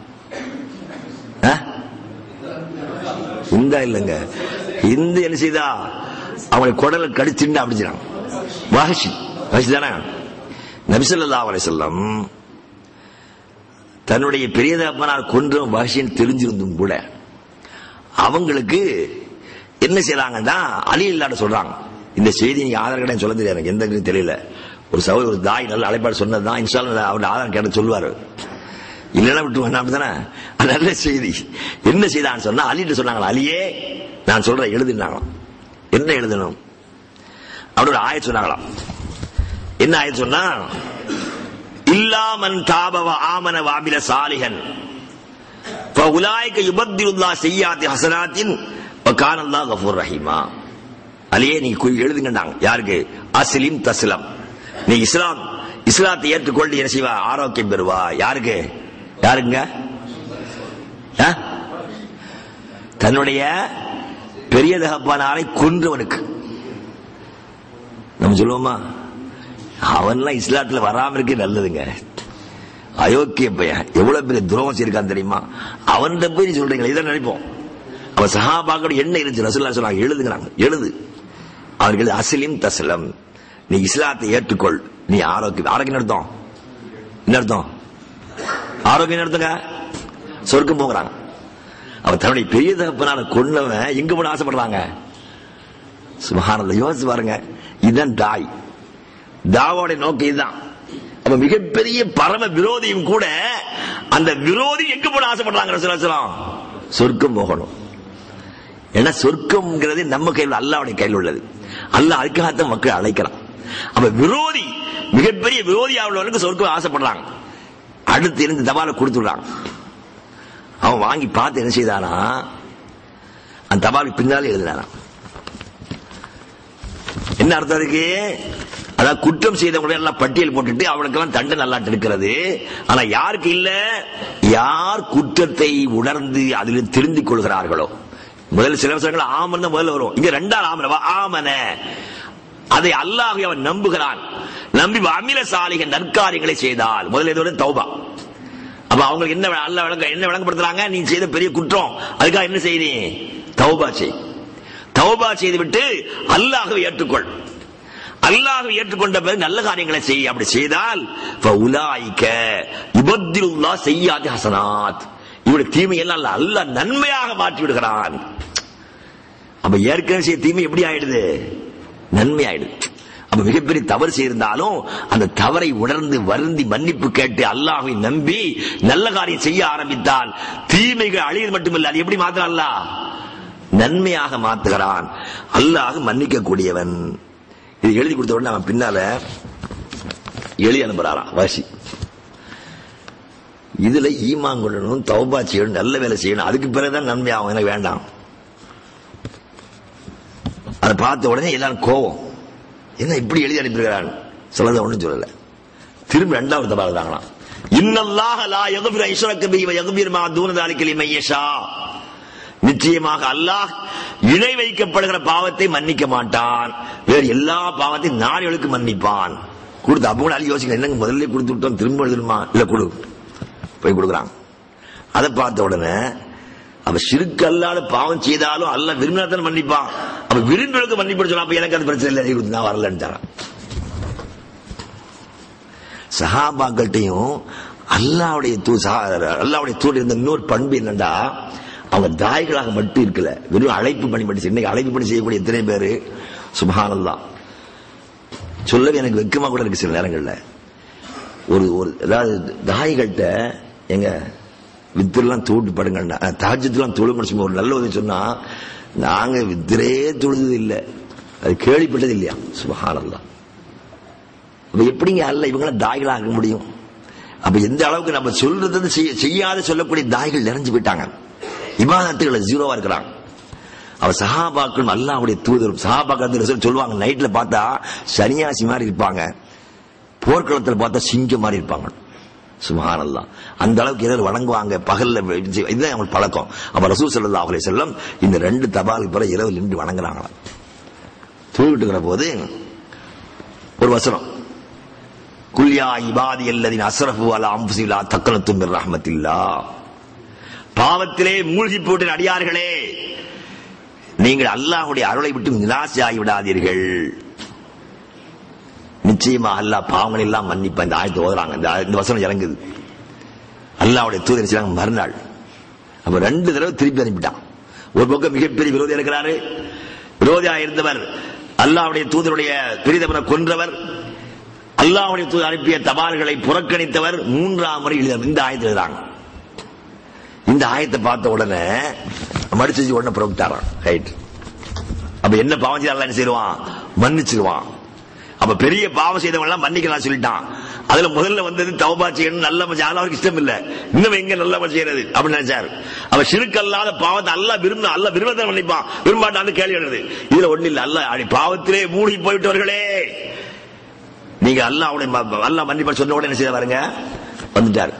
ஆ? இந்த இல்லைங்க இந்த என்ன செய்தா அவங்களை குடலை கடிச்சுட்டு அப்படிச்சான் வாசி வாசி தானே நபிசல்லா அலை செல்லம் தன்னுடைய பெரிய தகப்பனார் கொன்ற வாசின்னு தெரிஞ்சிருந்தும் கூட அவங்களுக்கு என்ன செய்யறாங்கன்னா அலி இல்லாட சொல்றாங்க இந்த செய்தி நீங்க ஆதார் கடை சொல்ல தெரியாது எனக்கு எந்த இதுவும் தெரியல ஒரு சகோதரி ஒரு தாய் நல்ல அழைப்பாடு சொன்னதுதான் இன்ஷால்ல அவருடைய ஆதார் கேட்ட சொல்லுவாரு இல்லைன்னா விட்டு வேணாம் அப்படிதானே அது நல்ல செய்தி என்ன செய்தான்னு சொன்னா அலிட்டு சொன்னாங்களா அலியே நான் சொல்றேன் எழுதினாங்களாம் என்ன எழுதணும் அவரோட ஆய சொன்னாங்களாம் என்ன ஆய சொன்னா இல்லாமன் தாபவ ஆமன வாபில சாலிகன் உலாய்க்க யுபத்தியுல்லா செய்யாத்தி ஹசனாத்தின் கானல்லா கஃபூர் ரஹீமா அதையே நீங்க குறி- எழுதுங்கன்னாங்க யாருக்கு அஸ்லிம் தஸ்லம் நீ இஸ்லாம் இஸ்லாத்தை ஏற்றுக்கொண்டு என்ன செய்வா ஆரோக்கியம் பெறுவா யாருக்கு யாருங்க ஆ? தன்னுடைய பெரிய தகப்பனாரை கொன்றவனுக்கு நம்ம சொல்லுவோமா அவன்லாம் இஸ்லாத்துல வராம இருக்கே நல்லதுங்க அயோக்கிய பையன் எவ்வளவு பெரிய துரோகம் செய்யிருக்கான் தெரியுமா அவன்கிட்ட போய் நீ சொல்றீங்களா இதை நினைப்போம் அவன் சஹாபாக்களோட என்ன இருந்துச்சு ரசூல்லா சொன்னாங்க எழுதுங்கிறாங்க எழுது அவர்கள் அஸ்லிம் தஸ்லம் நீ இஸ்லாத்தை ஏற்றுக்கொள் நீ ஆரோக்கியம் ஆரோக்கியம் அர்த்தம் என்ன அர்த்தம் ஆரோக்கியம் அர்த்தங்க சொர்க்கம் போகிறாங்க அவன் தன்னுடைய பெரிய தகப்பனால கொன்னவன் எங்க போன ஆசைப்படுறாங்க சுபஹானல்ல யோசிச்சு பாருங்க இதுதான் தாய் தாவோட நோக்கம் இதுதான் அப்ப மிகப்பெரிய பரம விரோதியும் கூட அந்த விரோதி எங்க போன ஆசைப்படுறாங்க ரசூலுல்லாஹ் சொர்க்கம் போகணும் ஏன்னா சொர்க்கம்ங்கிறது நம்ம கையில் அல்லாவுடைய கையில் உள்ளது அல்லாஹ் அதுக்காகத்தான் மக்கள் அழைக்கிறான் அப்ப விரோதி மிகப்பெரிய விரோதியா உள்ளவனுக்கு சொர்க்கம் ஆசைப்படுறாங்க அடுத்து இருந்து தபால கொடுத்துடுறாங்க அவன் வாங்கி பார்த்து என்ன செய்தானா அந்த தபாலுக்கு பின்னாலே எழுதினானா என்ன அர்த்தம் இருக்கு அதாவது குற்றம் செய்தவங்களை எல்லாம் பட்டியல் போட்டுட்டு அவனுக்கெல்லாம் தண்டனை நல்லா இருக்கிறது ஆனா யாருக்கு இல்ல யார் குற்றத்தை உணர்ந்து அதில் திருந்திக் கொள்கிறார்களோ முதல்ல சில வருஷங்கள் ஆமன் தான் முதல்ல வரும் இங்க ரெண்டாவது ஆமன ஆமன அதை அல்லாஹ் அவன் நம்புகிறான் நம்பி அமில சாலிக நற்காரியங்களை செய்தால் முதல்ல இதோட தௌபா அப்ப அவங்களுக்கு என்ன அல்ல விளங்க என்ன விளங்கப்படுத்துறாங்க நீ செய்த பெரிய குற்றம் அதுக்காக என்ன செய்தி தௌபா செய் தௌபா செய்து விட்டு அல்லாஹ்வை ஏற்றுக்கொள் அல்லாஹ் ஏற்றுக்கொண்ட பிறகு நல்ல காரியங்களை செய் அப்படி செய்தால் உலாய்க்க இபத்திலுல்லா செய்யாது ஹசனாத் இவருடைய தீமை எல்லாம் அல்ல அல்லாஹ் நன்மையாக மாற்றி விடுகிறான் அப்ப ஏற்கனவே செய்ய தீமை எப்படி ஆயிடுது நன்மை ஆயிடுது அப்ப மிகப்பெரிய தவறு செய்திருந்தாலும் அந்த தவறை உணர்ந்து வருந்தி மன்னிப்பு கேட்டு அல்லாஹை நம்பி நல்ல காரியம் செய்ய ஆரம்பித்தால் தீமைகள் அழியது மட்டுமில்லை அது எப்படி மாத்திரம் அல்லாஹ் நன்மையாக மாத்துகிறான் அல்லாஹ் மன்னிக்க கூடியவன் இது எழுதி கொடுத்த உடனே அவன் பின்னால எழுதி அனுப்புறாராம் வாசி இதுல ஈமான் கொள்ளணும் தௌபா செய்யணும் நல்ல வேலை செய்யணும் அதுக்கு பிறகுதான் நன்மை ஆகும் எனக்கு வேண்டாம் அதை பார்த்த உடனே எல்லாரும் கோவம் என்ன இப்படி எழுதி அனுப்பியிருக்கிறான் சொல்லத ஒண்ணும் சொல்லல திரும்ப ரெண்டாவது தபால் தாங்களாம் இன்னல்லாஹ லா யக்ஃபிரு ஐஷ்ரக பிஹி வ யக்ஃபிரு மா தூன தாலிக லிமன் யஷா நிச்சயமாக அல்லாஹ் இணை வைக்கப்படுகிற பாவத்தை மன்னிக்க மாட்டான் வேறு எல்லா பாவத்தையும் நாடுகளுக்கு மன்னிப்பான் கொடுத்து அப்போ யோசிக்க என்னங்க முதல்ல கொடுத்து விட்டோம் திரும்ப எழுதணுமா இல்ல கொடு போய் கொடுக்குறாங்க அதை பார்த்த உடனே அவ சிறுக்கு அல்லாத பாவம் செய்தாலும் அல்ல விரும்பினாத்தான் மன்னிப்பான் அவ விரும்பிகளுக்கு மன்னிப்பு சொன்னா அப்ப எனக்கு அது பிரச்சனை இல்லை எழுதி நான் வரலன்ட்டான் சஹாபாக்கள்கிட்டையும் அல்லாவுடைய தூ அல்லாவுடைய தூள் இருந்த இன்னொரு பண்பு என்னண்டா அவங்க தாய்களாக மட்டும் இருக்கல வெறும் அழைப்பு பணி பண்ணி இன்னைக்கு அழைப்பு பணி செய்யக்கூடிய எத்தனை பேரு சுபஹானல்லா சொல்லவே எனக்கு வெக்கமா கூட இருக்கு சில நேரங்கள்ல ஒரு ஒரு அதாவது தாய்கள்கிட்ட எங்க வித்திரெல்லாம் தூட்டு படுங்கண்ணா தாஜத்துலாம் தொழுங்கன்னு சும்மா ஒரு நல்ல உதவி சொன்னா நாங்க வித்திரே தொழுது இல்லை அது கேள்விப்பட்டது இல்லையா சுபஹானல்லா அப்ப எப்படிங்க அல்ல இவங்கள தாய்களா ஆக முடியும் அப்ப எந்த அளவுக்கு நம்ம சொல்றது செய்ய- செய்யாத சொல்லக்கூடிய தாய்கள் நிறைஞ்சு போயிட்டாங்க இபாதத்துகளை ஜீரோவா இருக்கிறாங்க அவ சஹாபாக்கள் அல்லாவுடைய தூதர் சஹாபாக்கள் சொல்லுவாங்க நைட்ல பார்த்தா சன்னியாசி மாதிரி இருப்பாங்க போர்க்களத்துல பார்த்தா சிங்கம் மாதிரி இருப்பாங்க சுபஹானல்லா அந்த அளவுக்கு எதிர் வணங்குவாங்க பகல்ல இது- இதுதான் அவங்க பழக்கம் அப்ப ரசூல் ஸல்லல்லாஹு அலைஹி வஸல்லம் இந்த ரெண்டு தபாலுக்கு பிறகு இரவு நின்று வணங்குறாங்களாம் தூங்கிட்டு இருக்கிற போது ஒரு வசனம் குல்யா இபாதி அல்லதின் அஸ்ரஃபு அலா அம்புசிலா தக்கலத்தும் மிர் ரஹ்மத்தில்லா பாவத்திலே மூழ்கி போட்ட அடியார்களே நீங்கள் அல்லாஹ்வுடைய அருளை விட்டு நிராசையாகி விடாதீர்கள் நிச்சயமா அல்லாஹ் பாவங்கள் எல்லாம் மன்னிப்பா இந்த ஆயத்தை ஓதுறாங்க இந்த ஆய- இந்த வசனம் இறங்குது அல்லாஹ்வுடைய தூதர் செய்றாங்க மறுநாள் அப்ப ரெண்டு தடவை திருப்பி அனுப்பிட்டான் ஒரு பக்கம் மிகப்பெரிய விரோதியா இருக்கிறாரு விரோதியா இருந்தவர் அல்லாஹ்வுடைய தூதருடைய பெரிதவரை கொன்றவர் அல்லாஹ்வுடைய தூதர் அனுப்பிய தபால்களை புறக்கணித்தவர் மூன்றாம் முறை எழுதினார். இந்த ஆயத்தில் எழுதுறாங்க இந்த ஆயத்தை பார்த்த உடனே மடிச்சு வச்சு உடனே புறப்பட்டாராம் ரைட் அப்ப என்ன பாவம் செய்தாலும் என்ன செய்வான் மன்னிச்சிருவான் அப்ப பெரிய பாவம் செய்தவங்க எல்லாம் மன்னிக்கலாம் சொல்லிட்டான் அதுல முதல்ல வந்தது தௌபா செய்யணும் நல்ல மனுஷன் ஆனா அவருக்கு இஷ்டம் இல்ல இன்னும் எங்க நல்ல மனுஷன் செய்யறது அப்படின்னு நினைச்சாரு அவன் சிறுக்கல்லாத பாவத்தை அல்ல விரும்ப அல்ல விரும்பத்தை மன்னிப்பான் விரும்பாட்டான்னு கேள்வி எழுது இதுல ஒண்ணு இல்ல அல்ல அடி பாவத்திலே மூழ்கி போயிட்டவர்களே நீங்க அல்லாஹ் அவனை அல்லாஹ் மன்னிப்பா சொன்ன உடனே என்ன செய்ய பாருங்க வந்துட்டாரு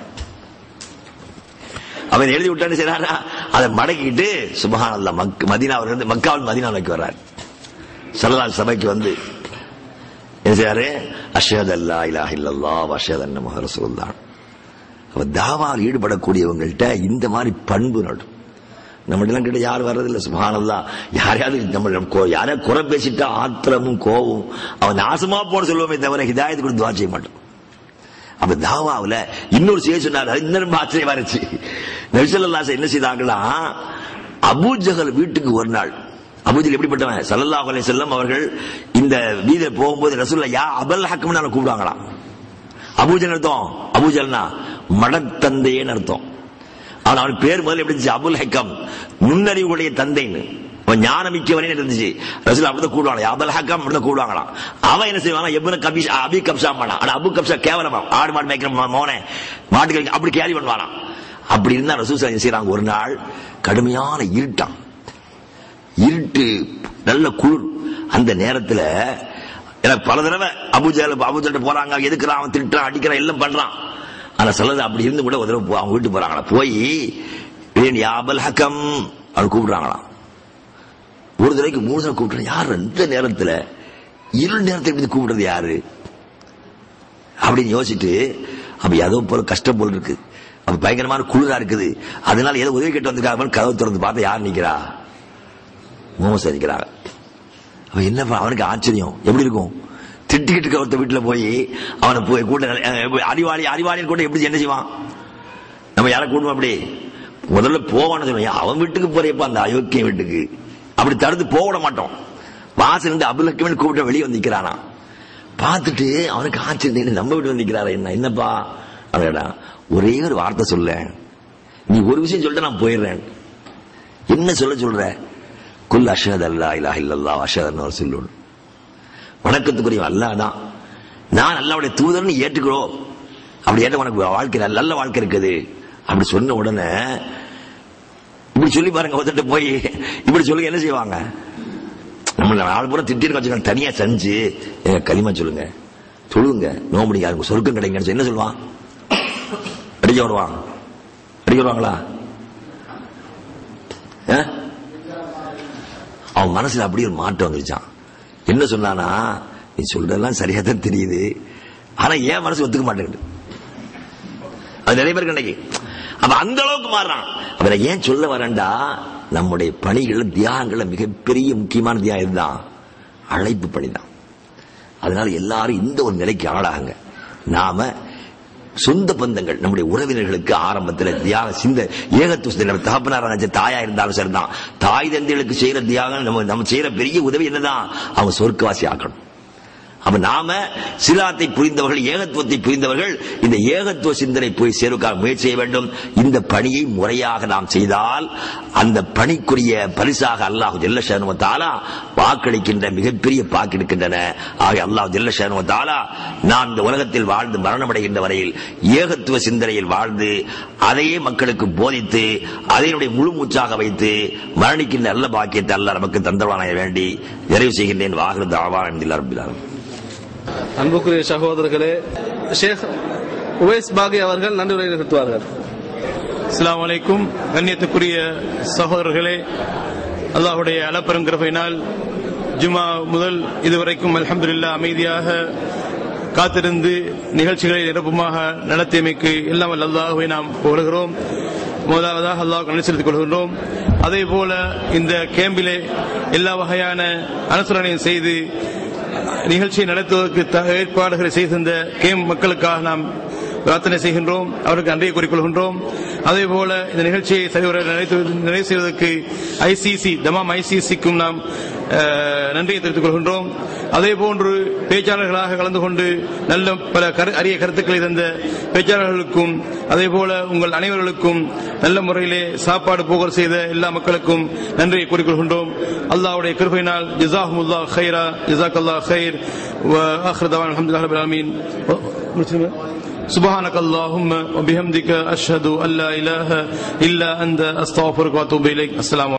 அவன் எழுதி விட்டான்னு செய்யறாரா அதை மடக்கிட்டு சுபஹான் அல்லா மக் மதீனாவில இருந்து மக்காவில் மதீனா நோக்கி வர்றார் சல்லல்லாஹு சபைக்கு வந்து என்ன செய்யாரு அஷஹது அல்லா இலாஹ இல்லல்லாஹ் அஷஹது அன்ன முஹம்மது ரசூலுல்லாஹ் அவ தாவால் ஈடுபடக்கூடியவங்கள்ட்ட இந்த மாதிரி பண்பு நடும் நம்மகிட்ட கிட்ட யார் வர்றதில்ல சுபானல்லா யாரையாவது நம்ம கோ- யாரையாவது குறை பேசிட்டா ஆத்திரமும் கோவம் அவன் நாசமா போன சொல்லுவோமே தவிர ஹிதாயத்து கொடுத்து துவா செய்ய மாட்டோம் அப்ப தாவாவுல இன்னொரு செய்ய சொன்னார் அது இன்னும் ரொம்ப ஆச்சரியமா இருந்துச்சு நபிசல்லாச என்ன செய்தாங்களா அபூஜகல் வீட்டுக்கு ஒரு நாள் அபூஜல் எப்படிப்பட்டவன் சல்லல்லாஹு அலைஹி வஸல்லம் அவர்கள் இந்த வீதியில போகும்போது ரசூலுல்லாஹ் யா அபல் ஹக்கம்னு கூப்பிடுவாங்களாம் அபூஜல் அர்த்தம் அபூஜல்னா மடத்தந்தையேன்னு அர்த்தம் ஆனா அவன் பேர் முதல்ல எப்படி இருந்துச்சு அபுல் ஹக்கம் நுண்ணறிவுடைய தந்தைன்னு அவன் ஞானமிக்கவனே இருந்துச்சு ரசூல் அப்படிதான் கூடுவாங்க அபுல் ஹக்கம் அப்படிதான் கூடுவாங்களாம் அவன் என்ன செய்வாங்க எவ்வளவு கபிஷ் அபி கப்சா பண்ணா ஆனா அபு கப்சா கேவலமா ஆடு மாடு மேய்க்கிற மோ- மோனே மாட்டுக்கு அப்படி கேரி பண்ணுவாராம் அப்படி இருந்தா ரசூல் என்ன செய்யறாங்க ஒரு நாள் கடுமையான இருட்டான் இருட்டு நல்ல குளிர் அந்த நேரத்துல எனக்கு பல தடவை அபுஜால அபுஜல்ட்ட போறாங்க எதுக்குறான் அவன் திட்டுறான் அடிக்கிறான் எல்லாம் பண்றான் ஆனா சொல்லது அப்படி இருந்து கூட ஒரு தடவை போ- அவங்க வீட்டுக்கு போறாங்களா போய் "ஏன் யா அபல் ஹக்கம் அவன் கூப்பிடுறாங்களாம் ஒரு தடவைக்கு மூணு தடவை கூப்பிடுறேன் யார் இந்த நேரத்துல இருள் நேரத்தை எப்படி கூப்பிடுறது யாரு அப்படின்னு யோசிச்சுட்டு அப்ப ஏதோ போல கஷ்டம் போல் இருக்கு அப்ப பயங்கரமான குளிரா இருக்குது அதனால ஏதோ உதவி கேட்டு வந்திருக்காங்க கதவு திறந்து பார்த்தா யார் நிக்கிறா மோமஸ் நிக்கிறாங்க அவன் என்ன பா- அவனுக்கு ஆச்சரியம் எப்படி இருக்கும் திட்டிக்கிட்டு இருக்க ஒருத்த வீட்டுல போய் அவனை போய் கூட அறிவாளி அறிவாளின்னு கூட எப்படி என்ன செய்வான் நம்ம யாரை கூடுவோம் அப்படி முதல்ல போவான்னு சொல்லுவோம் ஏன் அவன் வீட்டுக்கு போறியப்பா அந்த அயோக்கிய வீட்டுக்கு அப்படி தடுத்து போக விட மாட்டோம் வாசல் இருந்து அபுலக்கமே கூப்பிட்டு வெளியே வந்து நிக்கிறானா பார்த்துட்டு அவனுக்கு ஆச்சரியம் நம்ம வீட்டு வந்து நிக்கிறாரா என்ன என்னப்பா அவடா ஒரே ஒரு வார்த்தை சொல்ல நீ ஒரு விஷயம் சொல்லிட்டு நான் போயிடுறேன் என்ன சொல்ல சொல்ற குல் அஷஹத் அல்லா இலாஹ இல்லல்லாஹ் அஷஹத் ரசூலுல்லாஹ் வணக்கத்துக்குரிய அல்லாஹ் தான் நான் அல்லாவுடைய தூதர்னு ஏற்றுக்கிறோம் அப்படி ஏற்ற உனக்கு வாழ்க்கை நல்ல நல்ல வாழ்க்கை இருக்குது அப்படி சொன்ன உடனே இப்படி சொல்லி பாருங்க ஒருத்தட்ட போய் இப்படி சொல்லுங்க என்ன செய்வாங்க நம்மள நாலு பூரா திட்டிருக்க வச்சுக்கோங்க தனியா செஞ்சு எங்க களிமா சொல்லுங்க சொல்லுங்க நோம்படி யாருக்கு சொர்க்கம் கிடைங்கன்னு சொல்லி என்ன சொல்லுவான் அடிக்க வருவான் அடிக்க வருவாங்களா ஆ? அவன் மனசுல அப்படியே ஒரு மாற்றம் வந்துருச்சான் என்ன சொன்னானா நீ சொல்றதெல்லாம் சரியா தான் தெரியுது ஆனா ஏன் மனசு ஒத்துக்க மாட்டேங்குது அது நிறைய பேருக்கு இன்னைக்கு அப்ப அந்த அளவுக்கு மாறுறான் அவரை ஏன் சொல்ல வரேன்டா நம்முடைய பணிகள் தியாகங்கள்ல மிகப்பெரிய முக்கியமான தியாகம் இதுதான் அழைப்பு பணிதான் அதனால எல்லாரும் இந்த ஒரு நிலைக்கு ஆளாகுங்க நாம சொந்த பந்தங்கள் நம்முடைய உறவினர்களுக்கு ஆரம்பத்தில் தியாக சிந்த ஏகத்துவ சிந்தை, நம்ம தகப்பனாரா நினைச்ச தாயா இருந்தாலும் சரிதான் தாய் தந்தைகளுக்கு செய்யற தியாகம் நம்ம நம்ம செய்யற பெரிய உதவி என்னதான் அவங்க சொர்க்கவாசி ஆக்கணும் அப்ப நாம சிலாத்தை புரிந்தவர்கள் ஏகத்துவத்தை புரிந்தவர்கள் இந்த ஏகத்துவ சிந்தனை போய் சேருக்காக முயற்சி செய்ய வேண்டும் இந்த பணியை முறையாக நாம் செய்தால் அந்த பணிக்குரிய பரிசாக அல்லாஹ் ஜெல்ல தாலா வாக்களிக்கின்ற மிகப்பெரிய பாக்கு இருக்கின்றன ஆகிய அல்லாஹ் ஜெல்ல தாலா நாம் இந்த உலகத்தில் வாழ்ந்து மரணமடைகின்ற வரையில் ஏகத்துவ சிந்தனையில் வாழ்ந்து அதையே மக்களுக்கு போதித்து அதனுடைய முழு மூச்சாக வைத்து மரணிக்கின்ற நல்ல பாக்கியத்தை அல்லாஹ் நமக்கு தந்தவானாய வேண்டி நிறைவு செய்கின்றேன் வாகன தாவா என்பதில் அரபிலாரும் அன்புக்குரிய சகோதரர்களே ஷேக் உவேஸ் பாகி அவர்கள் நன்றி உரை நிகழ்த்துவார்கள் அஸ்ஸலாமு அலைக்கும் கண்ணியத்துக்குரிய சகோதரர்களே அல்லாஹ்வுடைய அளப்பெருங்கிருபையினால் ஜுமா முதல் இதுவரைக்கும் அல்ஹம்துலில்லாஹ் அமைதியாக காத்திருந்து நிகழ்ச்சிகளை நிரப்பமாக நடத்தியமைக்கு எல்லாம் வல்ல அல்லாஹ்வை நாம் புகழுகிறோம் முதலாவதாக அல்லாஹ் நன்றி செலுத்திக் கொள்கின்றோம் அதே போல இந்த கேம்பிலே எல்லா வகையான அனுசரணையும் செய்து நிகழ்ச்சியை நடத்துவதற்கு த- ஏற்பாடுகளை செய்து தந்த கேம் மக்களுக்காக நாம் பிரார்த்தனை செய்கின்றோம் அவருக்கு நன்றியை கூறிக்கொள்கின்றோம் அதே போல இந்த நிகழ்ச்சியை சரிவர நிறைத்து- நிறைவு செய்வதற்கு ஐசிசி தமாம் ஐசிசிக்கும் நாம் அஹ், நன்றியை தெரிவித்துக் கொள்கின்றோம் அதே போன்று பேச்சாளர்களாக கலந்து கொண்டு நல்ல பல கரு- அரிய கருத்துக்களை தந்த பேச்சாளர்களுக்கும் அதே போல உங்கள் அனைவர்களுக்கும் நல்ல முறையிலே சாப்பாடு போகல் செய்த எல்லா மக்களுக்கும் நன்றியை கூறிக்கொள்கின்றோம் அல்லாஹ்வுடைய கிருபையினால் ஜிசாஹுமுல்லா ஹைரா ஜிசாக் அல்லா ஹைர் ஆஹ்ரதாவான் அலமதுல்லாஹ் ரபில் ஆலமீன் ஓ, முடிச்சிருங்க سبحانك اللهم وبحمدك أشهد أن لا إله إلا أنت أستغفرك وأتوب إليك السلام